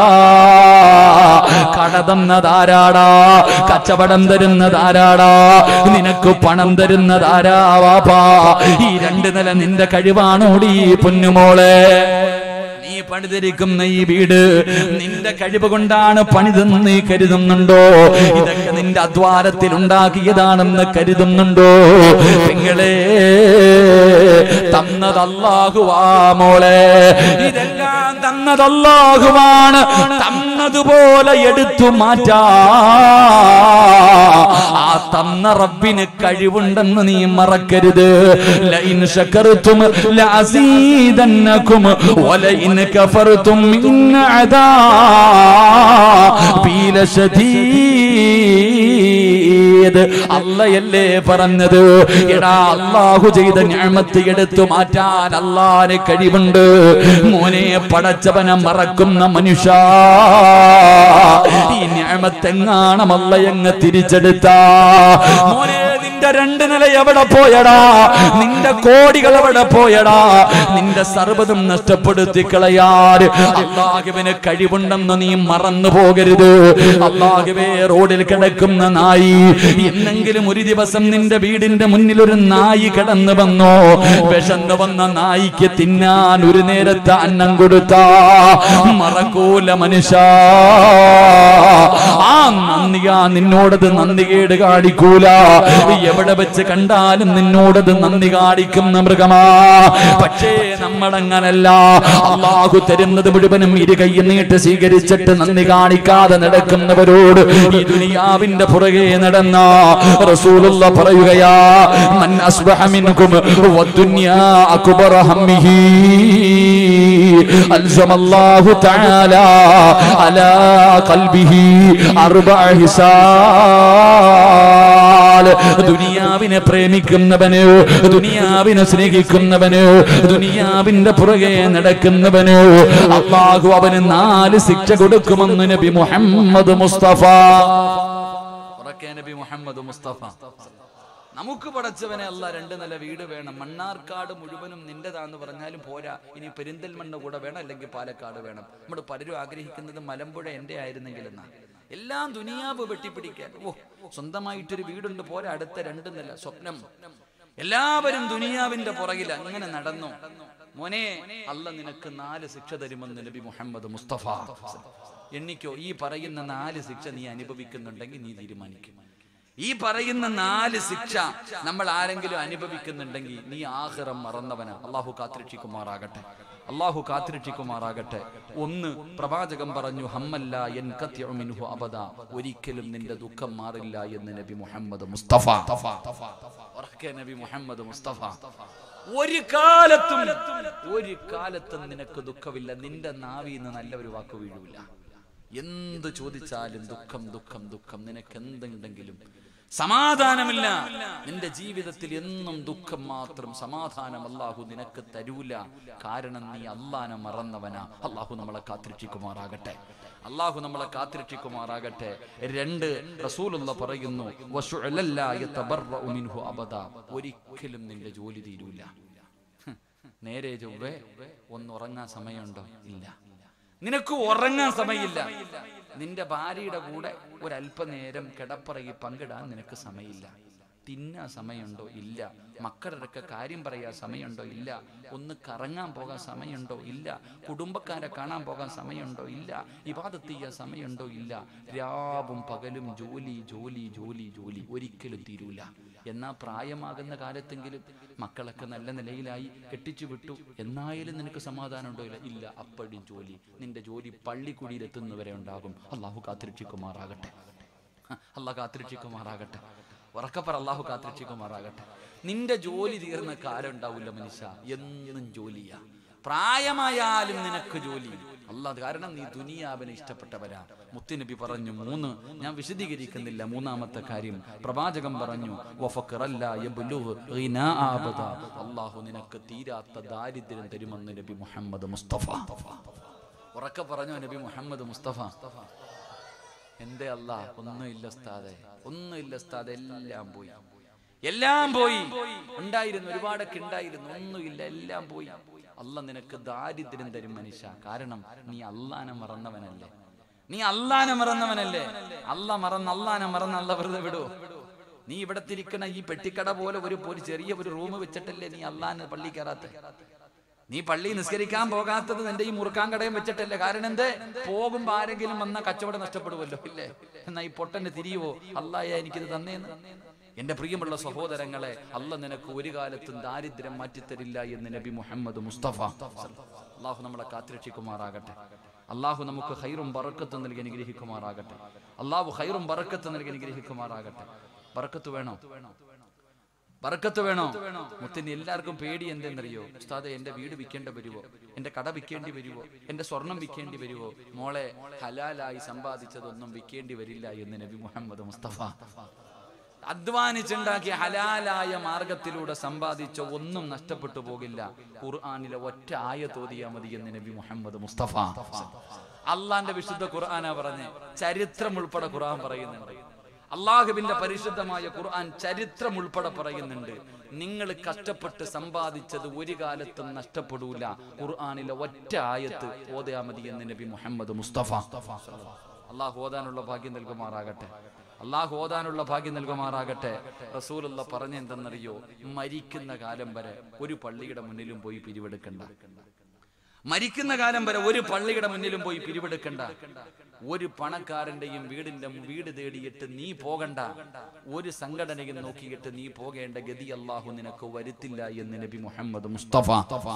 കട തന്നതാരാടാ കച്ചവടം തരുന്നതാരാടാ നിനക്ക് പണം തരുന്നതാരാ വാപ്പാ ഈ രണ്ട് നില നിന്റെ കഴിവാണോടി പൊന്നുമോളെ നീ പണിതിരിക്കുന്ന ഈ വീട് നിന്റെ കഴിവ് കൊണ്ടാണ് പണിതെന്ന് നീ കരുതുന്നുണ്ടോ ഇതൊക്കെ നിന്റെ അധ്വാനത്തിൽ ഉണ്ടാക്കിയതാണെന്ന് കരുതുന്നുണ്ടോ നിങ്ങളെ തന്നത് അല്ലാഹുവാ മോളെ ഇതെല്ലാം തന്നത് അല്ലാഹുവാണ് തന്നതുപോലെ എടുത്തു മാറ്റാ ആ തന്ന റബ്ബിന് കഴിവുണ്ടെന്ന് നീ മറക്കരുത് ലൈൻ ശകർത്തും ലഅസീദന്നകും വലൈൻ കഫർത്തും ഇന്ന അദാബി ലശദീദ് അല്ലയല്ലേ പറഞ്ഞത് എടാ അല്ലാഹു ചെയ്ത ഞാമത്ത് എടുത്തു മാറ്റാൻ അല്ലാഹുവിന് കഴിവുണ്ട് മോനെ പടച്ചവനെ മറക്കുന്ന മനുഷ്യ ഈ ഞാമത്തെങ്ങാണം അല്ലയങ്ങ് തിരിച്ചെടുത്ത മോനെ നിന്റെ രണ്ട് നില എവിടെ പോയടാ നിന്റെ കോടികൾ എവിടെ പോയടാ നിന്റെ സർവ്വതും നഷ്ടപ്പെടുത്തി കളയാറ് അള്ളാഹുവിന് കഴിവുണ്ടെന്ന് നീ മറന്നു പോകരുത് അള്ളാഹുവേ റോഡിൽ കിടക്കുന്ന നായി എന്നെങ്കിലും ഒരു ദിവസം നിന്റെ വീടിന്റെ മുന്നിൽ ഒരു നായി കിടന്നു വന്നോ വിശന്ന് വന്ന നായിക്ക് തിന്നാൻ ഒരു നേരത്തെ അന്നം കൊടുത്ത മറക്കൂല മനുഷ്യ ആ നന്ദിയാ നിന്നോടത് നന്ദികേട് കാണിക്കൂല എവിടെ വെച്ച് കണ്ടാലും നിന്നോടത് നന്ദി കാണിക്കുന്ന മൃഗമാ പക്ഷേ നമ്മളങ്ങനല്ല അള്ളാഹു തരുന്നത് മുഴുവനും ഇരു കൈ നീട്ട് സ്വീകരിച്ചിട്ട് നന്ദി കാണിക്കാതെ നടക്കുന്നവരോട് ഈ ദുനിയാവിന്റെ പുറകെ നടന്ന റസൂലുള്ള പറയുകയാ മൻ അസ്ബഹ മിൻകും വദ്ദുനിയാ അക്ബറ ഹമ്മിഹി ألزم الله تعالى على قلبه أربع حسال ദുനിയാവിനെ പ്രേമിക്കുന്നവന് ദുനിയാവിനെ സ്നേഹിക്കുന്നവന് ദുനിയാവിന്റെ പുറകെ നടക്കുന്നവന് അള്ളാഹു അവന് നാല് ശിക്ഷ കൊടുക്കുമെന്ന് നബി മുഹമ്മദ് മുസ്തഫ ഉറക്കെ നബി മുഹമ്മദ് മുസ്തഫ നമുക്ക് പടച്ചവനെ അല്ല രണ്ട് നില വീട് വേണം മണ്ണാർക്കാട് മുഴുവനും നിന്റേതാന്ന് പറഞ്ഞാലും പോരാ ഇനി പെരിന്തൽമണ്ണ കൂടെ വേണം അല്ലെങ്കിൽ പാലക്കാട് വേണം നമ്മൾ പലരും ആഗ്രഹിക്കുന്നത് മലമ്പുഴ എന്റെ ആയിരുന്നെങ്കിൽ എന്നാ എല്ലാം ദുനിയാവ് വെട്ടിപ്പിടിക്കാൻ ഓ സ്വന്തമായിട്ടൊരു വീടുണ്ട് പോരാ അടുത്ത രണ്ട് നില സ്വപ്നം എല്ലാവരും ദുനിയാവിന്റെ പുറകിൽ അങ്ങനെ നടന്നു മോനെ അല്ല നിനക്ക് നാല് ശിക്ഷ തരുമെന്ന് നബി മുഹമ്മദ് മുസ്തഫ എണ്ണിക്കോ ഈ പറയുന്ന നാല് ശിക്ഷ നീ അനുഭവിക്കുന്നുണ്ടെങ്കിൽ നീ തീരുമാനിക്കും ഈ പറയുന്ന നാല് ശിക്ഷ നമ്മൾ ആരെങ്കിലും അനുഭവിക്കുന്നുണ്ടെങ്കിൽ നീ ആഹിറം മറന്നവനാ അള്ളാഹു കാത്തിരക്ഷിക്കുമാറാകട്ടെ അള്ളാഹു കാത്തിരക്ഷിക്കുമാറാകട്ടെ ഒന്ന് പ്രവാചകം പറഞ്ഞു ഹമ്മല്ല എൻ മിൻഹു അബദ ഒരിക്കലും നിന്റെ ദുഃഖം മാറില്ല എന്ന് നബി മുഹമ്മദ് മുസ്തഫ ഉറക്കെ നബി മുഹമ്മദ് മുസ്തഫ ഒരു കാലത്തും ഒരു കാലത്തും നിനക്ക് ദുഃഖമില്ല നിന്റെ നാവിന്ന് നല്ല ഒരു വാക്ക് വീഴൂല എന്ത് ചോദിച്ചാലും ദുഃഖം ദുഃഖം ദുഃഖം നിനക്ക് എന്തുണ്ടെങ്കിലും സമാധാനമില്ല നിന്റെ ജീവിതത്തിൽ എന്നും ദുഃഖം മാത്രം സമാധാനം അല്ലാഹു നിനക്ക് തരൂല കാരണം നീ അള്ളാനെ മറന്നവനാ അള്ളാഹു നമ്മളെ കാത്തിരക്ഷിക്കുമാറാകട്ടെ അള്ളാഹു നമ്മളെ കാത്തിരക്ഷിക്കുമാറാകട്ടെ രണ്ട് റസൂലുള്ള പറയുന്നു "വശുഅലല്ല യതബറഉ മിൻഹു അബദ." ഒരിക്കലും നിന്റെ ജോലി തീരൂല ഹ്, നേരെ ചൊവ്വേ ഒന്ന് ഉറങ്ങാൻ സമയമുണ്ടോ ഇല്ല നിനക്ക് ഉറങ്ങാൻ സമയമില്ല നിന്റെ ഭാര്യയുടെ കൂടെ ഒരല്പനേരം കിടപ്പറയിൽ പങ്കിടാൻ നിനക്ക് സമയമില്ല തിന്നാൻ സമയമുണ്ടോ ഇല്ല മക്കളുടെയൊക്കെ കാര്യം പറയാൻ സമയമുണ്ടോ ഇല്ല ഒന്ന് കറങ്ങാൻ പോകാൻ സമയമുണ്ടോ ഇല്ല കുടുംബക്കാരെ കാണാൻ പോകാൻ സമയമുണ്ടോ ഇല്ല ഇവാദത്ത് ചെയ്യാൻ സമയമുണ്ടോ ഇല്ല രാവും പകലും ജോലി ജോലി ജോലി ജോലി ഒരിക്കലും തീരൂല എന്നാ പ്രായമാകുന്ന കാലത്തെങ്കിലും മക്കളൊക്കെ നല്ല നിലയിലായി കെട്ടിച്ചു വിട്ടു എന്നായാലും നിനക്ക് സമാധാനം ഉണ്ടോ ഇല്ല ഇല്ല അപ്പഴും ജോലി നിന്റെ ജോലി പള്ളിക്കുടിയിൽ എത്തുന്നവരെ ഉണ്ടാകും അള്ളാഹു കാത്തിരക്ഷിക്കുമാറാകട്ടെ അള്ളാഹ് കാത്തിരക്ഷിക്കുമാറാകട്ടെ ഉറക്കപ്പറ അള്ളാഹു കാത്തിരക്ഷിക്കുമാറാകട്ടെ നിന്റെ ജോലി തീർന്ന കാലം ഉണ്ടാവില്ല മനുഷ്യ എന്നും ജോലിയാ പ്രായമായാലും നിനക്ക് ജോലി അല്ലാതെ കാരണം നീ ദുനിയാവിനെ ഇഷ്ടപ്പെട്ടവരാ മുത്തുനബി പറഞ്ഞു മൂന്ന് ഞാൻ വിശദീകരിക്കുന്നില്ല മൂന്നാമത്തെ കാര്യം പ്രവാചകം പറഞ്ഞു വഫഖറല്ല യബ്ലുഗ് ഗിനാ ആബദ. അള്ളാഹു നിനക്ക് തീരാത്ത ദാരിദ്ര്യം തരുമെന്ന് നബി മുഹമ്മദ് മുസ്തഫ ഉറക്കെ പറഞ്ഞു നബി മുഹമ്മദ് മുസ്തഫ എന്റെ അല്ല ഒന്നുമില്ല ഉസ്താദെ ഒന്നുമില്ല ഉസ്താദെ എല്ലാം പോയി എല്ലാം പോയി ഉണ്ടായിരുന്നു ഒരുപാടൊക്കെ ഉണ്ടായിരുന്നു ഒന്നുമില്ല എല്ലാം പോയി അല്ല നിനക്ക് ദാരിദ്ര്യം തരും മനുഷ്യ കാരണം നീ അള്ളാനെ മറന്നവനല്ലേ നീ അള്ളാനെ മറന്നവനല്ലേ അല്ല മറന്ന് അള്ളാനെ മറന്ന് അല്ല വെറുതെ വിടുവോ നീ ഇവിടെ തിരിക്കണ ഈ പെട്ടിക്കട പോലെ ഒരു ഒരു ചെറിയ ഒരു റൂം വെച്ചിട്ടല്ലേ നീ അള്ളാനെ പള്ളി കയറാത്ത നീ പള്ളി നിസ്കരിക്കാൻ പോകാത്തത് നിന്റെ ഈ മുറുക്കാൻ കടയും വെച്ചിട്ടല്ലേ കാരണം എന്തേ പോകുമ്പോ ആരെങ്കിലും വന്ന കച്ചവടം നഷ്ടപ്പെടുമല്ലോ ഇല്ലേ എന്നാ ഈ പൊട്ടന് തിരിയുവോ അല്ലായ എനിക്കിത് തന്നേന്ന് എന്റെ പ്രിയമുള്ള സഹോദരങ്ങളെ അല്ല നിനക്ക് ഒരു കാലത്തും ദാരിദ്ര്യം മാറ്റിത്തരില്ല എന്ന് നബി മുഹമ്മദ് മുസ്തഫ അള്ളാഹു നമ്മളെ കാത്തിരക്ഷിക്കുമാറാകട്ടെ അള്ളാഹു നമുക്ക് ഹൈറും ബറക്കത്തും നൽകി അനുഗ്രഹിക്കുമാറാകട്ടെ അള്ളാഹു ഹൈറും ബറക്കത്തും നൽകി അനുഗ്രഹിക്കുമാറാകട്ടെ ബറക്കത്ത് വേണോ ബറക്കത്ത് വേണോ മുത്തിന് എല്ലാവർക്കും പേടി എന്തെന്നറിയോ ഉസ്താദെ എന്റെ വീട് വിൽക്കേണ്ടി വരുവോ എന്റെ കട വിൽക്കേണ്ടി വരുവോ എന്റെ സ്വർണം വിൽക്കേണ്ടി വരുവോ മോളെ ഹലാലായി സമ്പാദിച്ചതൊന്നും വിൽക്കേണ്ടി വരില്ല എന്ന് നബി മുഹമ്മദ് മുസ്തഫ അധ്വാനിച്ചുണ്ടാക്കിയ ഹലാലായ മാർഗത്തിലൂടെ സമ്പാദിച്ച ഒന്നും നഷ്ടപ്പെട്ടു പോകില്ല ഖുർആാനിലെ ഒറ്റ ആയ തോതിയാ മതി എന്ന് നബി മുഹമ്മദ് മുസ്തഫ അള്ളാന്റെ വിശുദ്ധ ഖുർആാനാ പറഞ്ഞ് ചരിത്രം ഉൾപ്പെടെ ഖുർആൻ പറയുന്നുണ്ട് അള്ളാഹുവിന്റെ പരിശുദ്ധമായ ഖുർആൻ ചരിത്രം ഉൾപ്പെടെ പറയുന്നുണ്ട് നിങ്ങൾ കഷ്ടപ്പെട്ട് സമ്പാദിച്ചത് ഒരു കാലത്തും നഷ്ടപ്പെടൂല ഖുർആാനിലെ ഒറ്റ ആയത്ത് ഓതയാ മതി എന്ന് നബി മുഹമ്മദ് മുസ്തഫ അള്ളാഹു ഓതാനുള്ള ഭാഗ്യം നൽകുമാറാകട്ടെ അള്ളാഹു ഓതാനുള്ള ഭാഗ്യം നൽകുമാറാകട്ടെ റസൂലുള്ള പറഞ്ഞെന്തെന്നറിയോ മരിക്കുന്ന കാലം വരെ ഒരു പള്ളിയുടെ മുന്നിലും പോയി പിരിവെടുക്കണ്ട മരിക്കുന്ന കാലം വരെ ഒരു പള്ളിയുടെ മുന്നിലും പോയി പിരിവെടുക്കണ്ട ഒരു പണക്കാരന്റെയും വീടിന്റെ വീട് തേടിയിട്ട് നീ പോകണ്ട ഒരു സംഘടനയും നോക്കിയിട്ട് നീ പോകേണ്ട ഗതി അള്ളാഹു നിനക്ക് വരുത്തില്ല എന്ന് നബി മുഹമ്മദ് മുസ്തഫ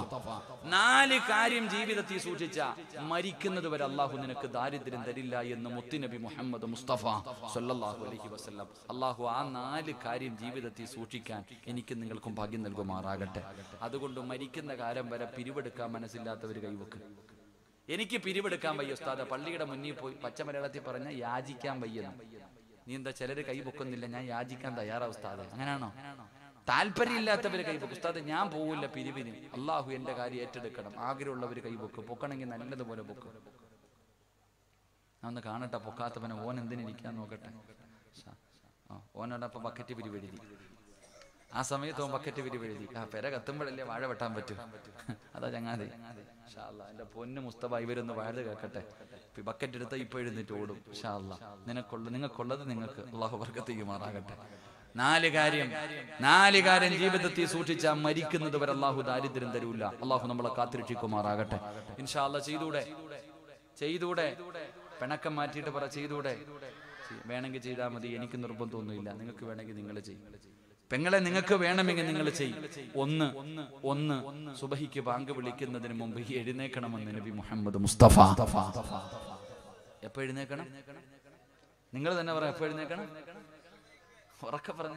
നാല് കാര്യം ജീവിതത്തിൽ സൂക്ഷിച്ച മരിക്കുന്നത് വരെ അള്ളാഹു നിനക്ക് ദാരിദ്ര്യം തരില്ല എന്ന് മുത്തുനബി മുഹമ്മദ് മുസ്തഫ സല്ലല്ലാഹു അലൈഹി വസല്ലം അള്ളാഹു ആ നാല് കാര്യം ജീവിതത്തിൽ സൂക്ഷിക്കാൻ എനിക്ക് നിങ്ങൾക്കും ഭാഗ്യം നൽകുമാറാകട്ടെ അതുകൊണ്ട് മരിക്കുന്ന കാലം വരെ പിരിവെടുക്കാൻ മനസ്സില്ലാത്തവർ കൈവക്ക് എനിക്ക് പിരിവെടുക്കാൻ വയ്യ ഉസ്താദ പള്ളിയുടെ മുന്നിൽ പോയി പച്ച മലയാളത്തിൽ പറഞ്ഞ യാചിക്കാൻ വയ്യെന്ന് നീ എന്താ ചിലര് കൈ പൊക്കുന്നില്ല ഞാൻ യാചിക്കാൻ തയ്യാറാ ഉസ്താദ് അങ്ങനെയാണോ താല്പര്യമില്ലാത്തവര് കൈ പൊക്കും ഉസ്താദ് ഞാൻ പോവില്ല പിരിവിന് അള്ളാഹു എന്റെ കാര്യം ഏറ്റെടുക്കണം ആഗ്രഹമുള്ളവര് കൈ പൊക്കും പൊക്കണമെങ്കിൽ നല്ലതുപോലെ പൊക്കും ഞാൻ ഒന്ന് കാണട്ടെ പൊക്കാത്തവനെ ഓൻ എന്തിനിരിക്കാൻ നോക്കട്ടെ ഷാ. ആ, ഓനോടൊപ്പം ബക്കറ്റ് പിരിവെഴുതി ആ സമയത്ത് ഓൻ ബക്കറ്റ് പിരിവെഴുതി ആ പെര കത്തുമ്പോഴല്ലേ വാഴ വെട്ടാൻ പറ്റൂ അതാ ചങ്ങാതി ഷാ അല്ലാ, എന്റെ പൊന്ന് മുസ്തഫ ഇവരൊന്ന് വാഴ കേൾക്കട്ടെ ഇപ്പൊ ഈ ബക്കറ്റ് എടുത്ത ഇപ്പൊ എഴുന്നേറ്റ് ഓടും ഷാ അല്ലാ. നിനക്കുള്ള നിങ്ങൾക്കുള്ളത് നിങ്ങൾക്ക് അള്ളാഹു വർക്കത്ത് ചെയ്യുമാറാകട്ടെ നാല് കാര്യം നാല് കാര്യം ജീവിതത്തിൽ സൂക്ഷിച്ചാൽ മരിക്കുന്നത് വരെ അള്ളാഹു ദാരിദ്ര്യം തരൂല അള്ളാഹു നമ്മളെ കാത്തിരക്ഷിക്കുമാറാകട്ടെ ഇൻഷാ അല്ലാ ചെയ്തൂടെ ചെയ്തൂടെ പിണക്കം മാറ്റിയിട്ട് പറ ചെയ്തൂടെ ചെയ്- വേണമെങ്കിൽ ചെയ്താൽ മതി എനിക്ക് നിർബന്ധമൊന്നുമില്ല നിങ്ങൾക്ക് വേണമെങ്കിൽ നിങ്ങൾ ചെയ്യും പെങ്ങളെ നിങ്ങൾക്ക് വേണമെങ്കിൽ നിങ്ങൾ ചെയ്യും ഒന്ന് ഒന്ന് സുബഹിക്ക് ബാങ്ക് വിളിക്കുന്നതിന് മുമ്പ് ഈ എഴുന്നേക്കണമെന്ന് നബി മുഹമ്മദ് മുസ്തഫ എപ്പോ എഴുന്നേക്കണം നിങ്ങൾ തന്നെ പറ എപ്പോ എഴുന്നേക്കണം ഉറക്കെ പറഞ്ഞ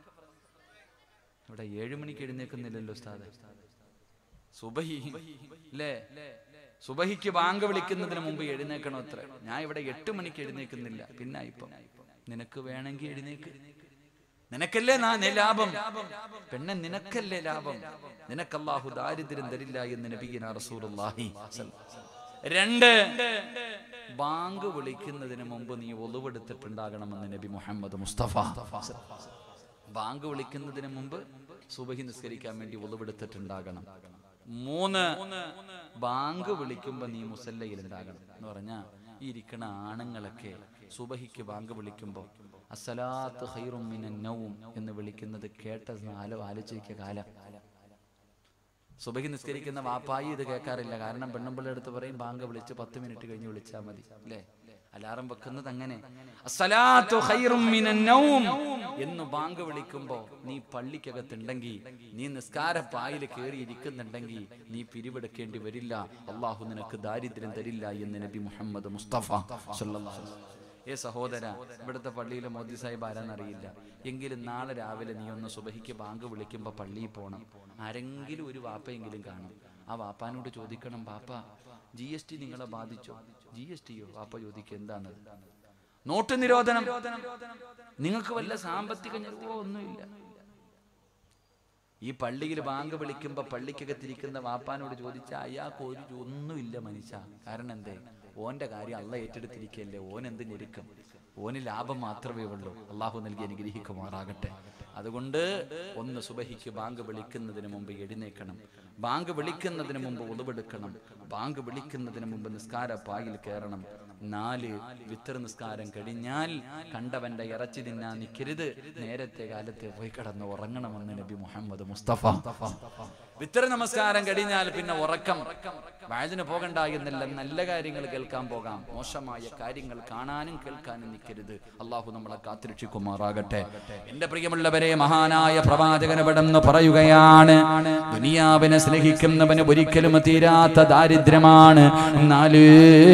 ഇവിടെ ഏഴു മണിക്ക് എഴുന്നേക്കുന്നില്ലല്ലോ ഉസ്താദ് സുബഹി അല്ലേ സുബഹിക്ക് ബാങ്ക് വിളിക്കുന്നതിന് മുമ്പ് എഴുന്നേക്കണം അത്ര ഞാൻ ഇവിടെ എട്ട് മണിക്ക് എഴുന്നേക്കുന്നില്ല പിന്നെ ഇപ്പം നിനക്ക് വേണമെങ്കിൽ എഴുന്നേക്ക് നിനക്കല്ലേ നാ നെ ലാഭം പെണ്ണെ നിനക്കല്ലേ ലാഭം നിനക്കല്ലാഹു ദാരിദ്ര്യം തരില്ല എന്ന് നബിഗിന റസൂലുള്ളാഹി രണ്ട് ബാങ്ക് വിളിക്കുന്നതിന് മുമ്പ് നീ ഒളിവെടുത്തിട്ടുണ്ടാകണമെന്ന് നബി മുഹമ്മദ് മുസ്തഫ ബാങ്ക് വിളിക്കുന്നതിന് മുമ്പ് സുബഹി നിസ്കരിക്കാൻ വേണ്ടി ഒളിവെടുത്തിട്ടുണ്ടാകണം മൂന്ന് ബാങ്ക് വിളിക്കുമ്പോ നീ മുസല്ലയിൽ ഉണ്ടാകണം എന്ന് പറഞ്ഞാ ഈ ഇരിക്കണ ആണുങ്ങളൊക്കെ സുബഹിക്ക് ബാങ്ക് വിളിക്കുമ്പോ അസലാത്ത് ഖൈറും മിനൻ നൗം എന്ന് വിളിക്കുന്നത് കേട്ട ആലോ ആലോചിക്ക കാലം സുബഹി നിസ്കരിക്കുന്ന വാപ്പായി ഇത് കേൾക്കാറില്ല കാരണം പെണ്ണുമ്പിള്ള അടുത്ത് പറയും ബാങ്ക് വിളിച്ച് പത്ത് മിനിറ്റ് കഴിഞ്ഞ് വിളിച്ചാൽ മതി അല്ലേ അലാറം വെക്കുന്നത് അങ്ങനെ അസ്സലാത്തു ഖൈറും മിനൻ നൗം എന്ന് ബാങ്ക് വിളിക്കുമ്പോ നീ പള്ളിക്കകത്തുണ്ടെങ്കിൽ നീ നിസ്കാര പായിൽ കയറി ഇരിക്കുന്നുണ്ടെങ്കിൽ നീ പിരിവെടുക്കേണ്ടി വരില്ല അള്ളാഹു നിനക്ക് ദാരിദ്ര്യം തരില്ല എന്ന് നബി മുഹമ്മദ് മുസ്തഫ സല്ലല്ലാഹു അലൈഹി വസല്ലം. ഏ സഹോദര ഇവിടുത്തെ പള്ളിയിലെ മോദി സാഹിബ് ആരാന്നറിയില്ല എങ്കിലും നാളെ രാവിലെ നീ ഒന്ന് സുബഹിക്ക് ബാങ്ക് വിളിക്കുമ്പോ പള്ളിയിൽ പോകണം ആരെങ്കിലും ഒരു വാപ്പയെങ്കിലും കാണും ആ വാപ്പാനോട് ചോദിക്കണം വാപ്പ ജി എസ് ടി നിങ്ങളെ ബാധിച്ചോ ജി എസ് ടിയോ വാപ്പ ചോദിക്കുക എന്താണത് നോട്ട് നിരോധനം നിങ്ങൾക്ക് വല്ല സാമ്പത്തിക ഞെരുവോ ഒന്നുമില്ല ഈ പള്ളിയിൽ ബാങ്ക് വിളിക്കുമ്പോ പള്ളിക്കകത്തിരിക്കുന്ന വാപ്പാനോട് ചോദിച്ചാൽ അയാൾക്ക് ഒരു ഒന്നുമില്ല മനുഷ്യ കാരണം എന്തേ ഓന്റെ കാര്യം അള്ള ഏറ്റെടുത്തിരിക്കല്ലേ ഓൻ എന്ത് ഞെരുക്കും ഓന് ലാഭം മാത്രമേ ഉള്ളൂ അള്ളാഹു നൽകി അനുഗ്രഹിക്കുമാറാകട്ടെ അതുകൊണ്ട് ഒന്ന് സുബഹിക്ക് ബാങ്ക് വിളിക്കുന്നതിന് മുമ്പ് എഴുന്നേക്കണം ബാങ്ക് വിളിക്കുന്നതിന് മുമ്പ് ഉളവെടുക്കണം ബാങ്ക് വിളിക്കുന്നതിന് മുമ്പ് നിസ്കാര പായിൽ കയറണം നാല് വിത്തർ നിസ്കാരം കഴിഞ്ഞാൽ കണ്ടവന്റെ ഇറച്ചി തിന്നാൻ നിൽക്കരുത് നേരത്തെ കാലത്തെ പോയി കിടന്ന് ഉറങ്ങണമെന്ന് നബി മുഹമ്മദ് മുസ്തഫ വിത്തർ നമസ്കാരം കഴിഞ്ഞാൽ പിന്നെ ഉറക്കം വയതിന് പോകണ്ട എന്നല്ല നല്ല കാര്യങ്ങൾ കേൾക്കാൻ പോകാം മോശമായ കാര്യങ്ങൾ കാണാനും കേൾക്കാനും നിൽക്കരുത് അള്ളാഹു നമ്മളെ കാത്തിരക്ഷിക്കുമാറാകട്ടെ എന്റെ പ്രിയമുള്ളവരെ മഹാനായ പ്രവാചകൻ ഇവിടെന്ന് പറയുകയാണ് ദുനിയാവിനെ സ്നേഹിക്കുന്നവന് ഒരിക്കലും തീരാത്ത ദാരിദ്ര്യമാണ് നാല്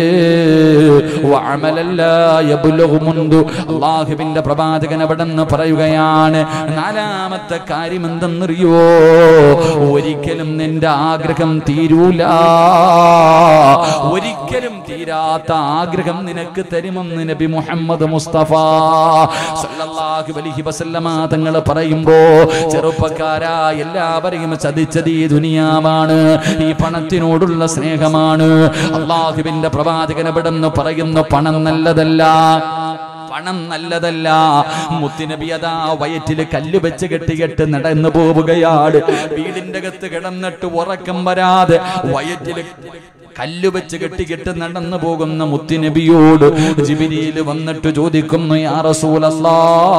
വഅമലല്ല യബ്ലുഗു മുൻദു അള്ളാഹുവിന്റെ പ്രവാചകൻ അവിടെന്ന് പറയുകയാണ് നാലാമത്തെ കാര്യം എന്തെന്നറിയോ ഒരിക്കലും നിന്റെ ആഗ്രഹം തീരൂല ഒരിക്കലും തീരാത്ത ആഗ്രഹം നിനക്ക് തരുമെന്ന് നബി മുഹമ്മദ് മുസ്തഫ സല്ലല്ലാഹു അലൈഹി വസല്ലമ തങ്ങൾ പറയുമ്പോ ചെറുപ്പക്കാരാ എല്ലാവരെയും ചതിച്ചത് ഈ ദുനിയാവാണ് ഈ പണത്തിനോടുള്ള സ്നേഹമാണ് അള്ളാഹുവിന്റെ പ്രവാചകൻ എവിടെന്ന് പറയുന്നു പണം നല്ലതല്ല പണം നല്ലതല്ല മുത്തുനബി അതാ വയറ്റില് കല്ല് വെച്ച് കെട്ടികെട്ട് നടന്നു പോവുകയാണ് വീടിന്റെ അകത്ത് കിടന്നിട്ട് ഉറക്കം വരാതെ വയറ്റില് കല്ല് വെച്ച് കെട്ടികെട്ട് നടന്നു പോകുന്ന മുത്തുനബിയോട് ജിബിരിയിൽ വന്നിട്ട് ചോദിക്കുന്നു യാ റസൂലല്ലാ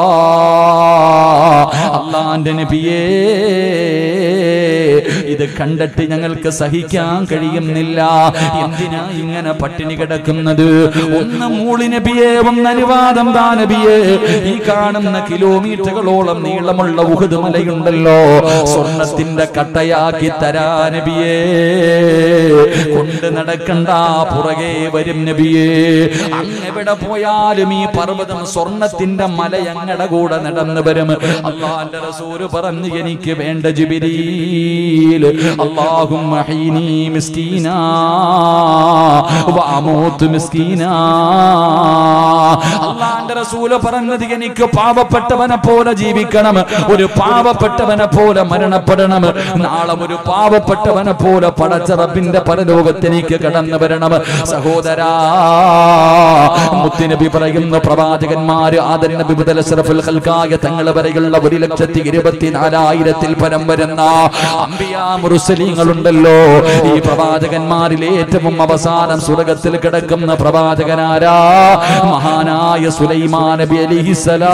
അള്ളാന്റെ നബിയേ ഇത് കണ്ടിട്ട് ഞങ്ങൾക്ക് സഹിക്കാൻ കഴിയുന്നില്ല എന്തിനാ ഇങ്ങനെ പട്ടിണി കിടക്കുന്നത് ഒന്ന് മൂളി നബിയെ ഒന്ന് അനുവാദം താ നബിയെ ഈ കാണുന്ന കിലോമീറ്ററുകളോളം നീളമുള്ള ഉഹുദ് മലയുണ്ടല്ലോ സ്വർണത്തിന്റെ കട്ടയാക്കി തരാ നബിയേ കൊണ്ട് നടക്കണ്ട പുറകെ വരും നബിയേ അങ്ങെവിടെ പോയാലും ഈ പർവ്വതം സ്വർണത്തിന്റെ മല ഞങ്ങളുടെ കൂടെ നടന്നു വരും അള്ളാന്റെ റസൂല് പറഞ്ഞു എനിക്ക് വേണ്ട ജിബിരീൽ സബീൽ അല്ലാഹുമ്മ ഹീനി മിസ്കീനാ വഅമൂതു മിസ്കീനാ അള്ളാന്റെ റസൂല് പറഞ്ഞത് എനിക്ക് പാവപ്പെട്ടവനെ പോലെ ജീവിക്കണം ഒരു പാവപ്പെട്ടവനെ പോലെ മരണപ്പെടണം നാളെ ഒരു പാവപ്പെട്ടവനെ പോലെ പടച്ച റബ്ബിന്റെ പരലോകത്തിലേക്ക് കടന്നു വരണം സഹോദരാ മുത്തുനബി പറയുന്ന പ്രവാചകന്മാര് ആദര നബി മുതൽ അഷ്റഫുൽ ഖൽഖായ തങ്ങൾ വരെയുള്ള ഒരു ലക്ഷത്തി ഇരുപത്തിനാലായിരത്തിൽ പരം വരുന്ന അമ്പിയാ മുറുസലീങ്ങളുണ്ടല്ലോ ഈ പ്രവാചകന്മാരിൽ ഏറ്റവും അവസാനം സ്വർഗത്തിൽ കിടക്കുന്ന പ്രവാചകനാരാ മഹാനായ സുലൈമാൻ നബി അലിഹിസലാ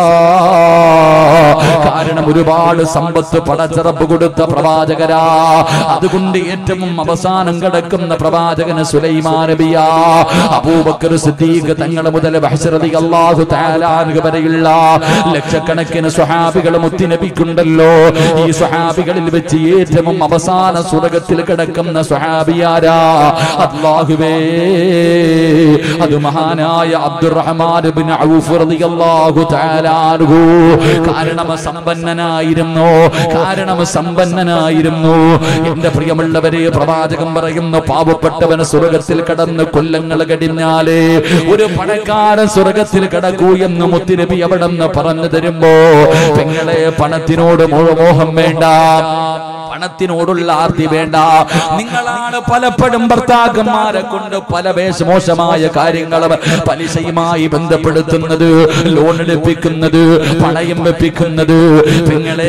കാരണം ഒരുപാട് സമ്പത്ത് പടച്ചിറപ്പ് കൊടുത്ത പ്രവാചകരാ അതുകൊണ്ട് ഏറ്റവും അവസാനം കിടക്കുന്ന പ്രവാചകന് സുലൈമാൻ നബിയാ അബൂബക്കർ സിദ്ദീഖ് തങ്ങൾ മുതൽ ബഹ്ശറതി അല്ലാഹു തആലാൻഹു വരെയുള്ള ലക്ഷക്കണക്കിന് സ്വഹാബികൾ മുത്തിനബിക്കുണ്ടല്ലോ ഈ സ്വഹാബികളിൽ വെച്ച് ഏറ്റവും അവസാന സ്വർഗത്തിൽ കിടക്കുന്ന സ്വഹാബിയാരാ അല്ലാഹുവേ അത് മഹാനായ അബ്ദുറഹ്മാൻ ബിൻ ഔഫ് റളിയല്ലാഹു തആല അൻഹു കാരണം സമ്പന്നനായിരുന്നു കാരണം സമ്പന്നനായിരുന്നു എന്റെ പ്രിയമുള്ളവരെ പ്രവാചകം പറയുന്നു പാവപ്പെട്ടവന് സ്വർഗത്തിൽ കടന്ന് കൊല്ലങ്ങൾ കടിഞ്ഞാലേ ഒരു പണക്കാരൻ സ്വർഗത്തിൽ കടക്കൂ എന്ന് മുത്തിനബി അവിടെ നിന്ന് പറഞ്ഞു തരുമ്പോ പെങ്ങളെ പണത്തിനോട് മോ- മോഹം വേണ്ട പണത്തിനോടുള്ള ആർത്തി വേണ്ട നിങ്ങളാണ് പലപ്പോഴും ഭർത്താക്കന്മാരെ കൊണ്ട് പല വേഷമോശമായ കാര്യങ്ങളും പലിശയുമായി ബന്ധപ്പെടുത്തുന്നത് ലോൺ എടുപ്പിക്കുന്നത് പണയം വെപ്പിക്കുന്നത് നിങ്ങളെ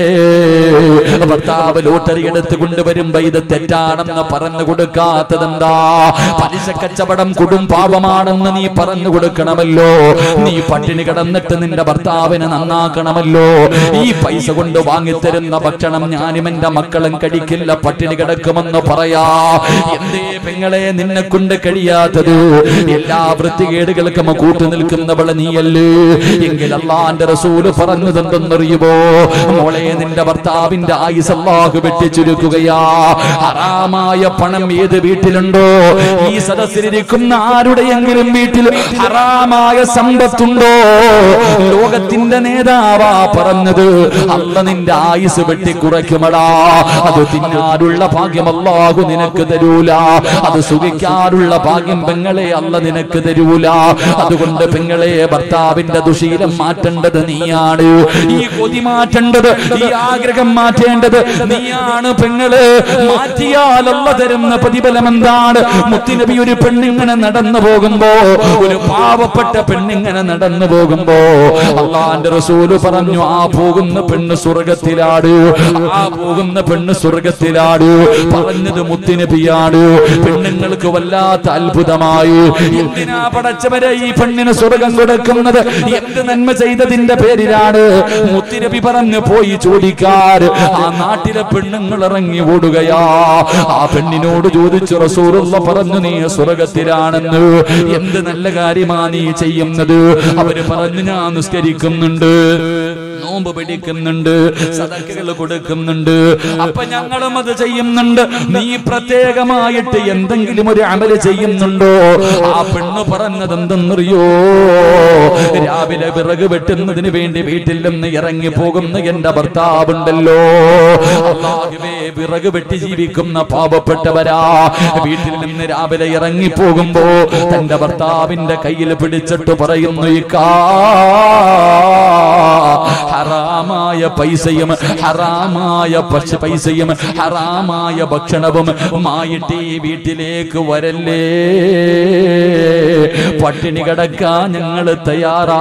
ഭർത്താവ് ലോട്ടറി എടുത്ത് കൊണ്ടുവരുമ്പോ ഇത് തെറ്റാണെന്ന് പറഞ്ഞു കൊടുക്കാത്തതെന്താ പലിശ കച്ചവടം കൊടും പാപമാണെന്ന് നീ പറഞ്ഞു കൊടുക്കണമല്ലോ നീ പട്ടിണി കിടന്നിട്ട് നിന്റെ ഭർത്താവിനെ നന്നാക്കണമല്ലോ ഈ പൈസ കൊണ്ട് വാങ്ങിത്തരുന്ന ഭക്ഷണം ഞാനും എന്റെ മക്കളും കഴിക്കില്ല പട്ടിണി കിടക്കുമെന്ന് പറയാ എന്തേ പെങ്ങളെ നിന്നെ കൊണ്ട് കഴിയാത്തത് എല്ലാ വൃത്തികേടുകൾക്കും കൂട്ടു നിൽക്കുന്നവളെ നീയല്ലേ എങ്കിൽ അള്ളാന്റെ റസൂല് പറഞ്ഞതെന്തെന്നറിയുമോ മോളെ നിന്റെ ഭർത്താവിന്റെ ആയുസ് അള്ളാഹു വെട്ടിച്ചുരുക്കുകയാ ഹറാമായ പണം ഏത് വീട്ടിലുണ്ടോ ഈ സദസ്സിലിരിക്കുന്ന ആരുടെയെങ്കിലും വീട്ടിൽ ഹറാമായ സമ്പത്തുണ്ടോ ലോകത്തിന്റെ നേതാവാ പറഞ്ഞത് അല്ല നിന്റെ ആയുസ് വെട്ടിക്കുറയ്ക്കുമടാ അത് തിന്നാനുള്ള ഭാഗ്യം അല്ലാഹു നിനക്ക് തരൂല അത് സുഖിക്കാനുള്ള ഭാഗ്യം പെങ്ങളെ അല്ല നിനക്ക് തരൂല അതുകൊണ്ട് പെങ്ങളെ ഭർത്താവിന്റെ ദുശീലം മാറ്റേണ്ടത് നീയാണ് ഈ കൊതി മാറ്റേണ്ടത് ഈ ആഗ്രഹം മാറ്റേണ്ടത് നീയാണ് പെങ്ങള് മാറ്റിയാലല്ല തരുന്ന പ്രതിഫലം എന്താണ് മുത്തിനബി ഒരു പെണ്ണിങ്ങനെ നടന്നു പോകുമ്പോ ഒരു പാവപ്പെട്ട പെണ്ണിങ്ങനെ നടന്നു പോകുമ്പോ അള്ളാന്റെ റസൂല് പറഞ്ഞു ആ പോകുന്ന പെണ്ണ് സ്വർഗത്തിലാട് ആ പോകുന്ന പെണ്ണ് സ്വർഗത്തിലാട് പറഞ്ഞത് മുത്തിനബിയാണ് പെണ്ണുങ്ങൾക്ക് വല്ലാത്ത അത്ഭുതമായി എന്തിനാ പടച്ചവരെ ഈ പെണ്ണിന് സ്വർഗം കൊടുക്കുന്നത് എന്ത് നന്മ ചെയ്തതിന്റെ പേരിലാണ് മുത്തിനബി പറഞ്ഞു പോയി ചോദിക്കാർ ആ നാട്ടിലെ പെണ്ണുങ്ങൾ ഇറങ്ങി ഓടുകയാ ആ പെണ്ണിനോട് ചോദിച്ചു റസൂറുള്ള പറഞ്ഞു നീ സ്വർഗത്തിലാണെന്ന് എന്ത് നല്ല കാര്യമാ നീ ചെയ്യുന്നത് അവര് പറഞ്ഞു ഞാൻ നിസ്കരിക്കുന്നുണ്ട് നോമ്പ് പിടിക്കുന്നുണ്ട് സദക്കകൾ കൊടുക്കുന്നുണ്ട് അപ്പൊ ഞങ്ങളും അത് ചെയ്യുന്നുണ്ട് നീ പ്രത്യേകമായിട്ട് എന്തെങ്കിലും ഒരു അമല് ചെയ്യുന്നുണ്ടോ ആ പെണ്ണ് പറഞ്ഞത് എന്തെന്നറിയോ രാവിലെ വിറക് വെട്ടുന്നതിന് വേണ്ടി വീട്ടിൽ നിന്ന് ഇറങ്ങി പോകുന്ന എന്റെ ഭർത്താവുണ്ടല്ലോ അല്ലാഹുവേ വിറക് വെട്ടി ജീവിക്കുന്ന പാവപ്പെട്ടവരാ വീട്ടിൽ നിന്ന് രാവിലെ ഇറങ്ങി പോകുമ്പോ തന്റെ ഭർത്താവിന്റെ കയ്യിൽ പിടിച്ചിട്ട് പറയുന്നു ഇക്കാ ഹറാമായ പൈസയും ഹറാമായ പശ പൈസയും ഹറാമായ ഭക്ഷണവും മായിട്ട് ഈ വീട്ടിലേക്ക് വരല്ലേ പട്ടിണി കിടക്കാൻ ഞങ്ങൾ തയ്യാറാ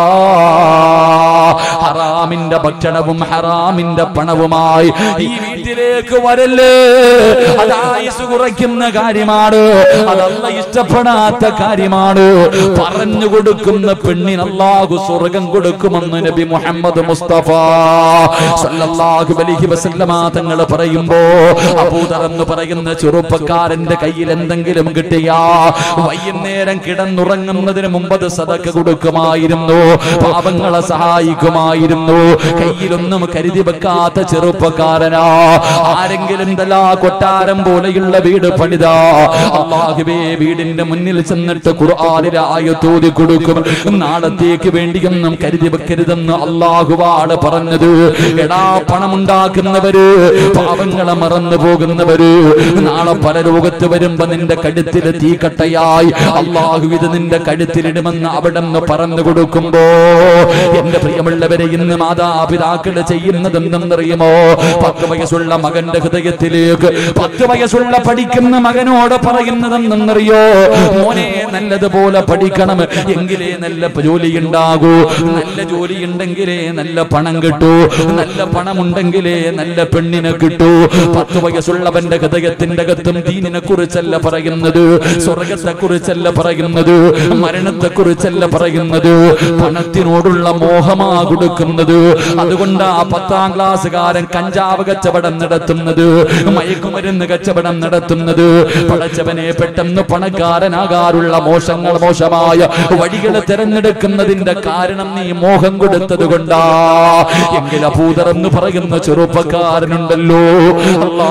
ഹറാമിന്റെ ഭക്ഷണവും ഹറാമിന്റെ പണവുമായി ഈ വീട്ടിലേക്ക് വരല്ലേ അത് ആയുസ് കുറയ്ക്കുന്ന കാര്യമാണ് അതല്ല ഇഷ്ടപ്പെടാത്ത കാര്യമാണ് പറഞ്ഞു കൊടുക്കുന്ന പെണ്ണിന് അല്ലാഹു സ്വർഗം കൊടുക്കുമെന്ന് നബി മുഹമ്മദ് മുസ്തഫ സല്ലല്ലാഹു അലൈഹി വസല്ലമ തങ്ങൾ പറയുമ്പോ അബൂദർ എന്ന് പറയുന്ന ചെറുപ്പക്കാരന്റെ കയ്യിൽ എന്തെങ്കിലും കിട്ടിയാ വൈകുന്നേരം കിടന്നുറങ്ങുന്നതിന് മുമ്പ് അത് സദക്ക കൊടുക്കുമായിരുന്നു പാപങ്ങളെ സഹായിക്കും സഹായിക്കുമായിരുന്നു കയ്യിലൊന്നും കരുതി വെക്കാത്ത ചെറുപ്പക്കാരനാ ആരെങ്കിലും തലാ കൊട്ടാരം പോലെയുള്ള വീട് പണിതാ അള്ളാഹുവേ വീടിന്റെ മുന്നിൽ ചെന്നിട്ട് ഖുർആനിലെ ആയത്തോതി കൊടുക്കും നാളത്തേക്ക് വേണ്ടിയൊന്നും കരുതി വെക്കരുതെന്ന് അള്ളാഹുവാണ് പറഞ്ഞത് എടാ പണമുണ്ടാക്കുന്നവര് പാവങ്ങളെ മറന്നു പോകുന്നവര് നാളെ പരലോകത്ത് വരുമ്പോ നിന്റെ കഴുത്തിൽ തീക്കട്ടയായി അള്ളാഹു ഇത് നിന്റെ കഴുത്തിലിടുമെന്ന് അവിടെ നിന്ന് പറഞ്ഞു കൊടുക്കുമ്പോ എന്റെ പ്രിയമുള്ളവരെ ഇന്ന് മാതാപിതാക്കൾ ചെയ്യുന്നതെന്തെന്നറിയുമോ പത്ത് വയസ്സുള്ള മകന്റെ ഹൃദയത്തിലേക്ക് പത്ത് വയസ്സുള്ള പഠിക്കുന്ന മകനോട് പറയുന്നതെന്തെന്നറിയോ മോനെ നല്ലതുപോലെ പഠിക്കണം എങ്കിലേ നല്ല ജോലി ഉണ്ടാകൂ നല്ല ജോലി ഉണ്ടെങ്കിലേ നല്ല പണം കിട്ടൂ നല്ല പണമുണ്ടെങ്കിലേ നല്ല പെണ്ണിനെ കിട്ടൂ പത്ത് വയസ്സുള്ളവന്റെ ഹൃദയത്തിന്റെ അകത്തും ദീനിനെ കുറിച്ചല്ല പറയുന്നത് സ്വർഗത്തെ കുറിച്ചല്ല പറയുന്നത് മരണത്തെ കുറിച്ചല്ല പറയുന്നത് പണത്തിനോടുള്ള മോഹമാ കൊടുക്കുന്നത് അതുകൊണ്ട് ആ പത്താം ക്ലാസ്സുകാരൻ കഞ്ചാവ് കച്ചവടം നടത്തുന്നത് മയക്കുമരുന്ന് കച്ചവടം നടത്തുന്നത് പടച്ചവനെ പെട്ടെന്ന് പണക്കാരനാകാറുള്ള മോശങ്ങൾ മോശമായ വഴികൾ തിരഞ്ഞെടുക്കുന്നതിന്റെ കാരണം നീ മോഹം കൊടുത്തത് കൊണ്ടാ എങ്കിൽ അഭൂതർ എന്ന് പറയുന്ന ചെറുപ്പക്കാരനുണ്ടല്ലോ അല്ലാ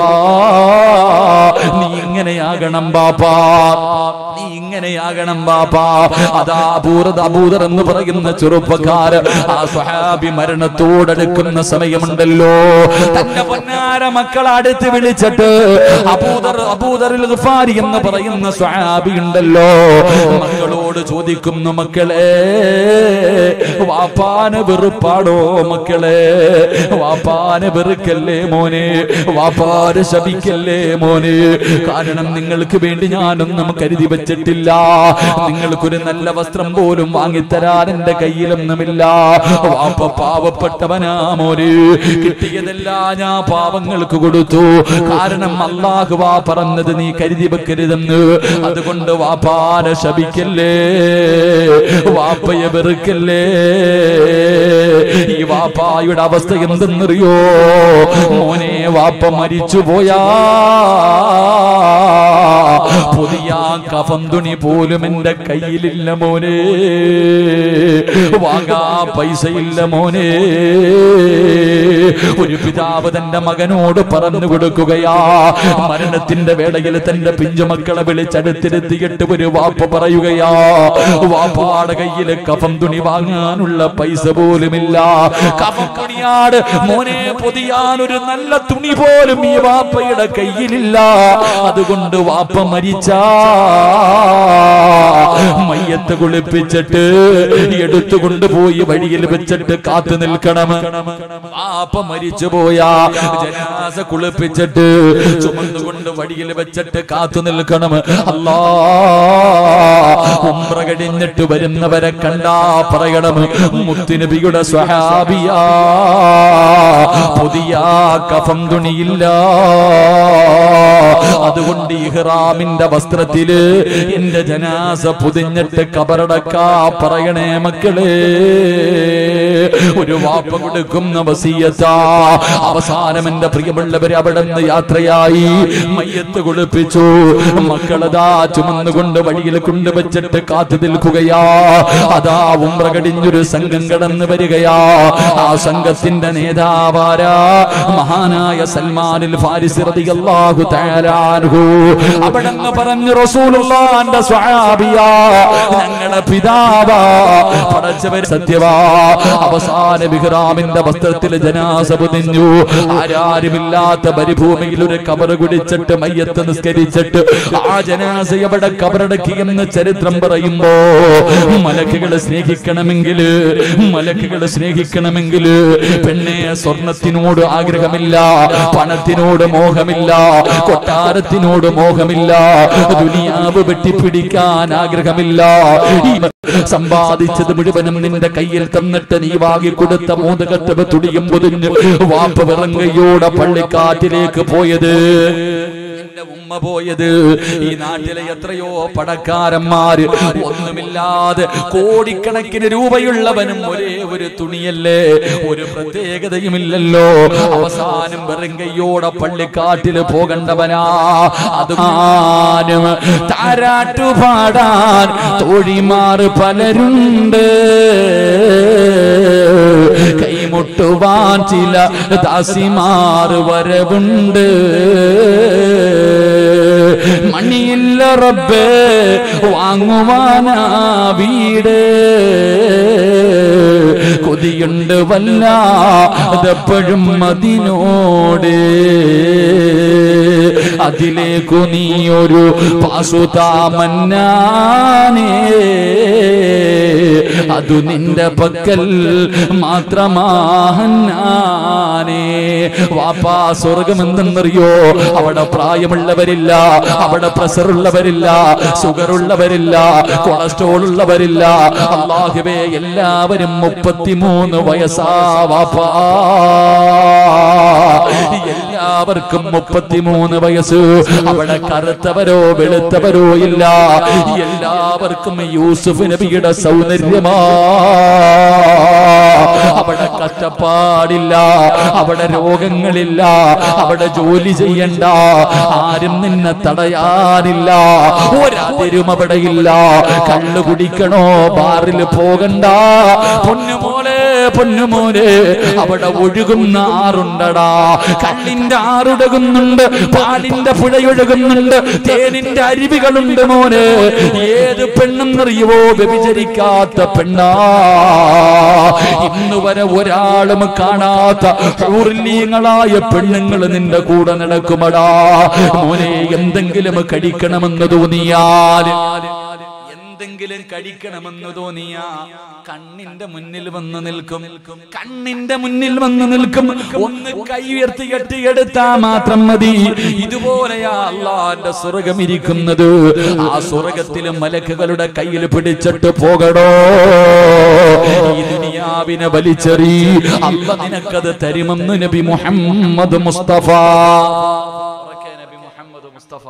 നീ ഇങ്ങനെയാകണം ബാപ്പാ നീ ഇങ്ങനെയാകണം ബാപ്പാ അതാ അപൂർത അബൂദർ എന്ന് പറയുന്ന ചെറുപ്പക്കാര് ആ സ്വഹാബി മരണത്തോടടുക്കുന്ന സമയമുണ്ടല്ലോ തന്റെ പൊന്നാര മക്കളെ അടുത്ത് വിളിച്ചിട്ട് അബൂദർ അബൂദറിൽ ഗഫാരി എന്ന് പറയുന്ന സ്വഹാബി ഉണ്ടല്ലോ മക്കളോട് ചോദിക്കുന്നു മക്കളെ വാപ്പാന് വെറുപ്പാടോ മക്കളെ വാപ്പാന് വെറുക്കല്ലേ മോനെ വാപ്പാന് ശപിക്കല്ലേ മോനെ കാരണം നിങ്ങൾക്ക് വേണ്ടി ഞാനൊന്നും കരുതി വെച്ചിട്ടില്ല നിങ്ങൾക്കൊരു നല്ല വസ്ത്രം പോലും വാങ്ങിത്തരാൻ എന്റെ കയ്യിലൊന്നുമില്ല വാപ്പ പാവപ്പെട്ടവനാ മോനെ കിട്ടിയതെല്ലാം ഞാൻ പാവങ്ങൾക്ക് കൊടുത്തു കാരണം അള്ളാഹു വാ പറഞ്ഞത് നീ കരുതി വെക്കരുതെന്ന് അതുകൊണ്ട് വാപ്പാനെ ശപിക്കല്ലേ വാപ്പയെ വെറുക്കല്ലേ ഈ വാപ്പായുടെ അവസ്ഥ എന്തെന്നറിയോ മോനെ വാപ്പ മരിച്ചു പോയാ പുതിയ കഫം തുണി പോലും എന്റെ കയ്യിലില്ല മോനെ വാങ്ങാ പൈസയില്ല മോനെ ഒരു പിതാവ് തന്റെ മകനോട് പറഞ്ഞു കൊടുക്കുകയാ മരണത്തിന്റെ വേളയിൽ തന്റെ പിഞ്ചുമക്കളെ വിളിച്ചടുത്തിരുത്തിയിട്ട് ഒരു വാപ്പ പറയുകയാ വാപ്പാടെ കയ്യില് കഫം തുണി വാങ്ങാനുള്ള പൈസ പോലുമില്ല കഫം തുണിയാട് മോനെ പൊതിയാൻ ഒരു നല്ല തുണി പോലും ഈ വാപ്പയുടെ കയ്യിലില്ല അതുകൊണ്ട് വാപ്പ മരിച്ച മയ്യത്ത് കുളിപ്പിച്ചിട്ട് എടുത്തു കൊണ്ടുപോയി വഴിയിൽ വെച്ചിട്ട് കാത്തു നിൽക്കണം വാപ്പ മരിച്ചു പോയാ ജനാസ കുളിപ്പിച്ചിട്ട് ചുമന്നുകൊണ്ട് വഴിയിൽ വെച്ചിട്ട് കാത്തു നിൽക്കണം അല്ലാ ഉംറ കഴിഞ്ഞിട്ട് വരുന്നവരെ കണ്ടാ പറയണം മുത്തുനബിയുടെ സ്വഹാബിയാ പുതിയ കഫം തുണിയില്ല അതുകൊണ്ട് ഇഹ്റാമിന്റെ വസ്ത്രത്തില് എന്റെ ജനാസ പുതിഞ്ഞിട്ട് കബറടക്കാ പറയണേ മക്കളെ ഒരു വാപ്പ കൊടുക്കുന്ന വസീയത്താ അവസാനം എന്റെ പ്രിയമുള്ളവരെ അവിടെ നിന്ന് യാത്രയായി മയ്യത്ത് കുളിപ്പിച്ചു മക്കളതാ ചുമന്നുകൊണ്ട് വഴിയിൽ കൊണ്ടുവച്ചിട്ട് കാത്തു നിൽക്കുകയാ അതാ ഉമ്ര കടിഞ്ഞൊരു സംഘം കടന്നു വരികയാ ആ സംഘത്തിന്റെ നേതാവാരാ മഹാനായ സൽമാനിൽ ഫാരിസ് റളിയല്ലാഹു തആല അൻഹു അവിടെന്ന് പറഞ്ഞു റസൂലുള്ളാന്റെ സ്വഹാബിയാ ഞങ്ങളുടെ പിതാവാ പടച്ചവർ സത്യവാ അവസാന വിഹ്റാമിന്റെ വസ്ത്രത്തിൽ ജനാസ പൊതിഞ്ഞു ആരാരുമില്ലാത്ത മരുഭൂമിയിൽ ഒരു കബർ കുടിച്ചിട്ട് മയ്യത്ത് നിസ്കരിച്ചിട്ട് ആ ജനാസ എവിടെ കബറടക്കിയെന്ന് ചരിത്രം പറയുമ്പോ മലക്കുകളെ സ്നേഹിക്കണമെങ്കിൽ മലക്കുകളെ സ്നേഹിക്കണമെങ്കിൽ പെണ്ണെ സ്വർണത്തിനോട് ആഗ്രഹമില്ല പണത്തിനോട് മോഹമില്ല കൊട്ടാരത്തിനോട് മോഹമില്ല ദുനിയാവ് വെട്ടിപ്പിടിക്കാൻ ആഗ്രഹമില്ല ഈ സമ്പാദിച്ചത് മുഴുവനും നിന്റെ കയ്യിൽ തന്നിട്ട് നീ വാങ്ങിക്കൊടുത്ത മോദകത്തവ തുടിയും പൊതിഞ്ഞ് വാപ്പ വിറങ്കയോടെ പള്ളിക്കാറ്റിലേക്ക് പോയത് എന്റെ ഉമ്മ പോയത് ഈ നാട്ടിലെ എത്രയോ പടക്കാരന്മാര് ഒന്നുമില്ലാതെ കോടിക്കണക്കിന് രൂപയുള്ളവനും ഒരേ ഒരു തുണിയല്ലേ ഒരു പ്രത്യേകതയുമില്ലല്ലോ അവസാനം വെറുങ്കയോടെ പള്ളിക്കാട്ടില് പോകണ്ടവനാ അത് ആനും താരാട്ടു പാടാൻ തോഴിമാർ പലരുണ്ട് കൊട്ടുവാൻ ചില ദാസിമാർ വരവുണ്ട് മണിയില്ല റബ്ബേ വാങ്ങുവാനാ വീട് കൊതിയുണ്ട് വല്ലാതെപ്പോഴും അതിനോട് അതിലേക്കു നീ ഒരു പാസുതാമന്നാനേ അതു നിന്റെ പക്കൽ മാത്രമാഹന്നാനേ വാപ്പാ സ്വർഗം എന്തെന്നറിയോ അവിടെ പ്രായമുള്ളവരില്ല അവിടെ പ്രഷർ ഉള്ളവരില്ല ഷുഗർ ഉള്ളവരില്ല കൊളസ്ട്രോൾ ഉള്ളവരില്ല അള്ളാഹുവേ എല്ലാവരും മുപ്പത്തിമൂന്ന് വയസ്സാ വാപ്പാ എല്ലാവർക്കും മുപ്പത്തിമൂന്ന് വയസ്സ് അവിടെ കറുത്തവരോ വെളുത്തവരോ ഇല്ല എല്ലാവർക്കും യൂസുഫ് നബിയുടെ സൗന്ദര്യമാ അവിടെ കഷ്ടപ്പാടില്ല അവിടെ രോഗങ്ങളില്ല അവിടെ ജോലി ചെയ്യണ്ട ആരും നിന്നെ തടയാനില്ല ഒരാതിരും അവിടെ ഇല്ല കള്ളു കുടിക്കണോ ബാറിൽ പോകണ്ട പൊന്നുമോളെ പൊന്നുമോനെ അവിടെ ഒഴുകുന്ന ആറുണ്ടടാ കള്ളിന്റെ ആറുടകുന്നുണ്ട് പാലിന്റെ പുഴയൊഴുകുന്നുണ്ട് തേനിന്റെ അരുവികളുണ്ട് മോനെ ഏത് പെണ്ണെന്നറിയുവോ വ്യഭിചരിക്കാത്ത പെണ്ണാ ഇന്ന് വരെ ഒരാളും കാണാത്ത ഊർലീങ്ങളായ പെണ്ണുങ്ങൾ നിന്റെ കൂടെ നടക്കുമടാ മോനെ എന്തെങ്കിലും കഴിക്കണമെന്ന് തോന്നിയാൽ എന്തെങ്കിലും കഴിക്കണമെന്ന് തോന്നിയ കണ്ണിന്റെ മുന്നിൽ വന്ന് നിൽക്കും കണ്ണിന്റെ മുന്നിൽ വന്ന് നിൽക്കും ഒന്ന് കൈ ഉയർത്തി കെട്ടിയെടുത്താ മാത്രം മതി ഇതുപോലെയാ അള്ളാന്റെ സ്വർഗം ഇരിക്കുന്നത് ആ സ്വർഗത്തിലും മലക്കുകളുടെ കയ്യിൽ പിടിച്ചിട്ട് പോകടോ ഈ ദുനിയാവിനെ വലിച്ചെറി അല്ല നിനക്കത് തരുമെന്ന് നബി മുഹമ്മദ് മുസ്തഫ നബി മുഹമ്മദ് മുസ്തഫ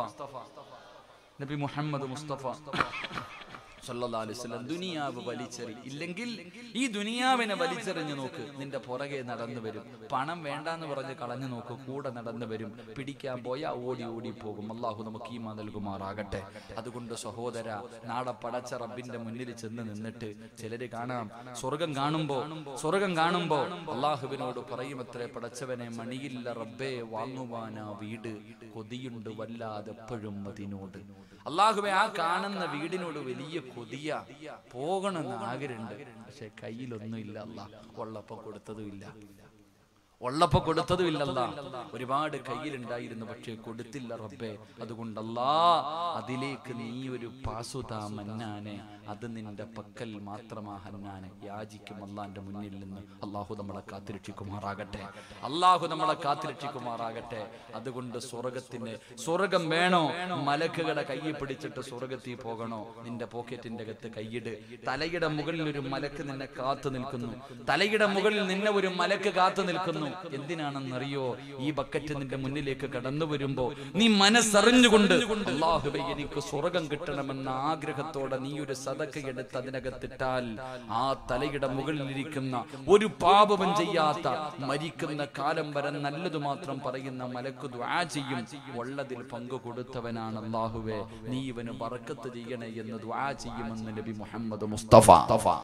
നബി മുഹമ്മദ് മുസ്തഫ സല്ലല്ലാഹു അലൈഹി വസല്ലം ദുനിയാവ് വലിച്ചെറി ഇല്ലെങ്കിൽ ഈ ദുനിയാവിനെ വലിച്ചെറിഞ്ഞു നോക്ക് നിന്റെ പുറകെ നടന്നു വരും പണം വേണ്ടാന്ന് പറഞ്ഞ് കളഞ്ഞു നോക്ക് കൂടെ നടന്നു വരും പിടിക്കാൻ പോയാ ഓടി ഓടി പോകും അള്ളാഹു നമുക്ക് ഈമാ നൽകുമാറാകട്ടെ അതുകൊണ്ട് സഹോദര നാളെ പടച്ച റബ്ബിന്റെ മുന്നിൽ ചെന്ന് നിന്നിട്ട് ചിലര് കാണാം സ്വർഗം കാണുമ്പോ സ്വർഗം കാണുമ്പോ അള്ളാഹുവിനോട് പറയുമത്രേ പടച്ചവനെ മണിയില്ല റബ്ബേ വാങ്ങുവാനാ വീട് കൊതിയുണ്ട് വല്ലാതെ എപ്പോഴും അതിനോട് അള്ളാഹുവെ ആ കാണുന്ന വീടിനോട് വലിയ കൊതിയ പോകണമെന്ന് ആഗ്രഹമുണ്ട് പക്ഷെ കയ്യിലൊന്നുമില്ല അല്ല ഉള്ളപ്പോ കൊടുത്തതുമില്ല ഉള്ളപ്പോ കൊടുത്തതും ഇല്ലല്ല ഒരുപാട് കയ്യിലുണ്ടായിരുന്നു പക്ഷേ കൊടുത്തില്ല റബ്ബേ അതുകൊണ്ടല്ലാ അതിലേക്ക് നീ ഒരു പാസുതാ മന്നാനെ അത് നിന്റെ പക്കൽ മാത്രമാ ഹന്നാനെ യാചിക്കും അള്ളാന്റെ മുന്നിൽ നിന്ന് അള്ളാഹു നമ്മളെ കാത്തിരക്ഷിക്കുമാറാകട്ടെ അള്ളാഹു നമ്മളെ കാത്തിരക്ഷിക്കുമാറാകട്ടെ അതുകൊണ്ട് സ്വർഗത്തിന് സ്വർഗം വേണോ മലക്കുകളുടെ കയ്യിൽ പിടിച്ചിട്ട് സ്വർഗത്തിൽ പോകണോ നിന്റെ പോക്കറ്റിന്റെ അകത്ത് കൈയിട് തലയുടെ മുകളിൽ ഒരു മലക്ക് നിന്നെ കാത്തു നിൽക്കുന്നു തലയുടെ മുകളിൽ നിന്നെ ഒരു മലക്ക് കാത്തു നിൽക്കുന്നു എന്തിനാണെന്നറിയോ ഈ ബക്കറ്റ് നിന്റെ മുന്നിലേക്ക് കടന്നു വരുമ്പോ നീ മനസ്സറിഞ്ഞുകൊണ്ട് അള്ളാഹുബെ എനിക്ക് സ്വർഗം കിട്ടണമെന്ന ആഗ്രഹത്തോടെ നീ ഒരു സതക്ക എടുത്ത് അതിനകത്തിട്ടാൽ ആ തലയുടെ മുകളിലിരിക്കുന്ന ഒരു പാപവും ചെയ്യാത്ത മരിക്കുന്ന കാലം വരെ നല്ലതു മാത്രം പറയുന്ന മലക്ക് ദ്വാ ചെയ്യും ഉള്ളതിൽ പങ്കു കൊടുത്തവനാണ് അള്ളാഹുവെ നീ ഇവന് ബറക്കത്ത് ചെയ്യണേ എന്ന് ദ്വാ ചെയ്യുമെന്ന് നബി മുഹമ്മദ് മുസ്തഫ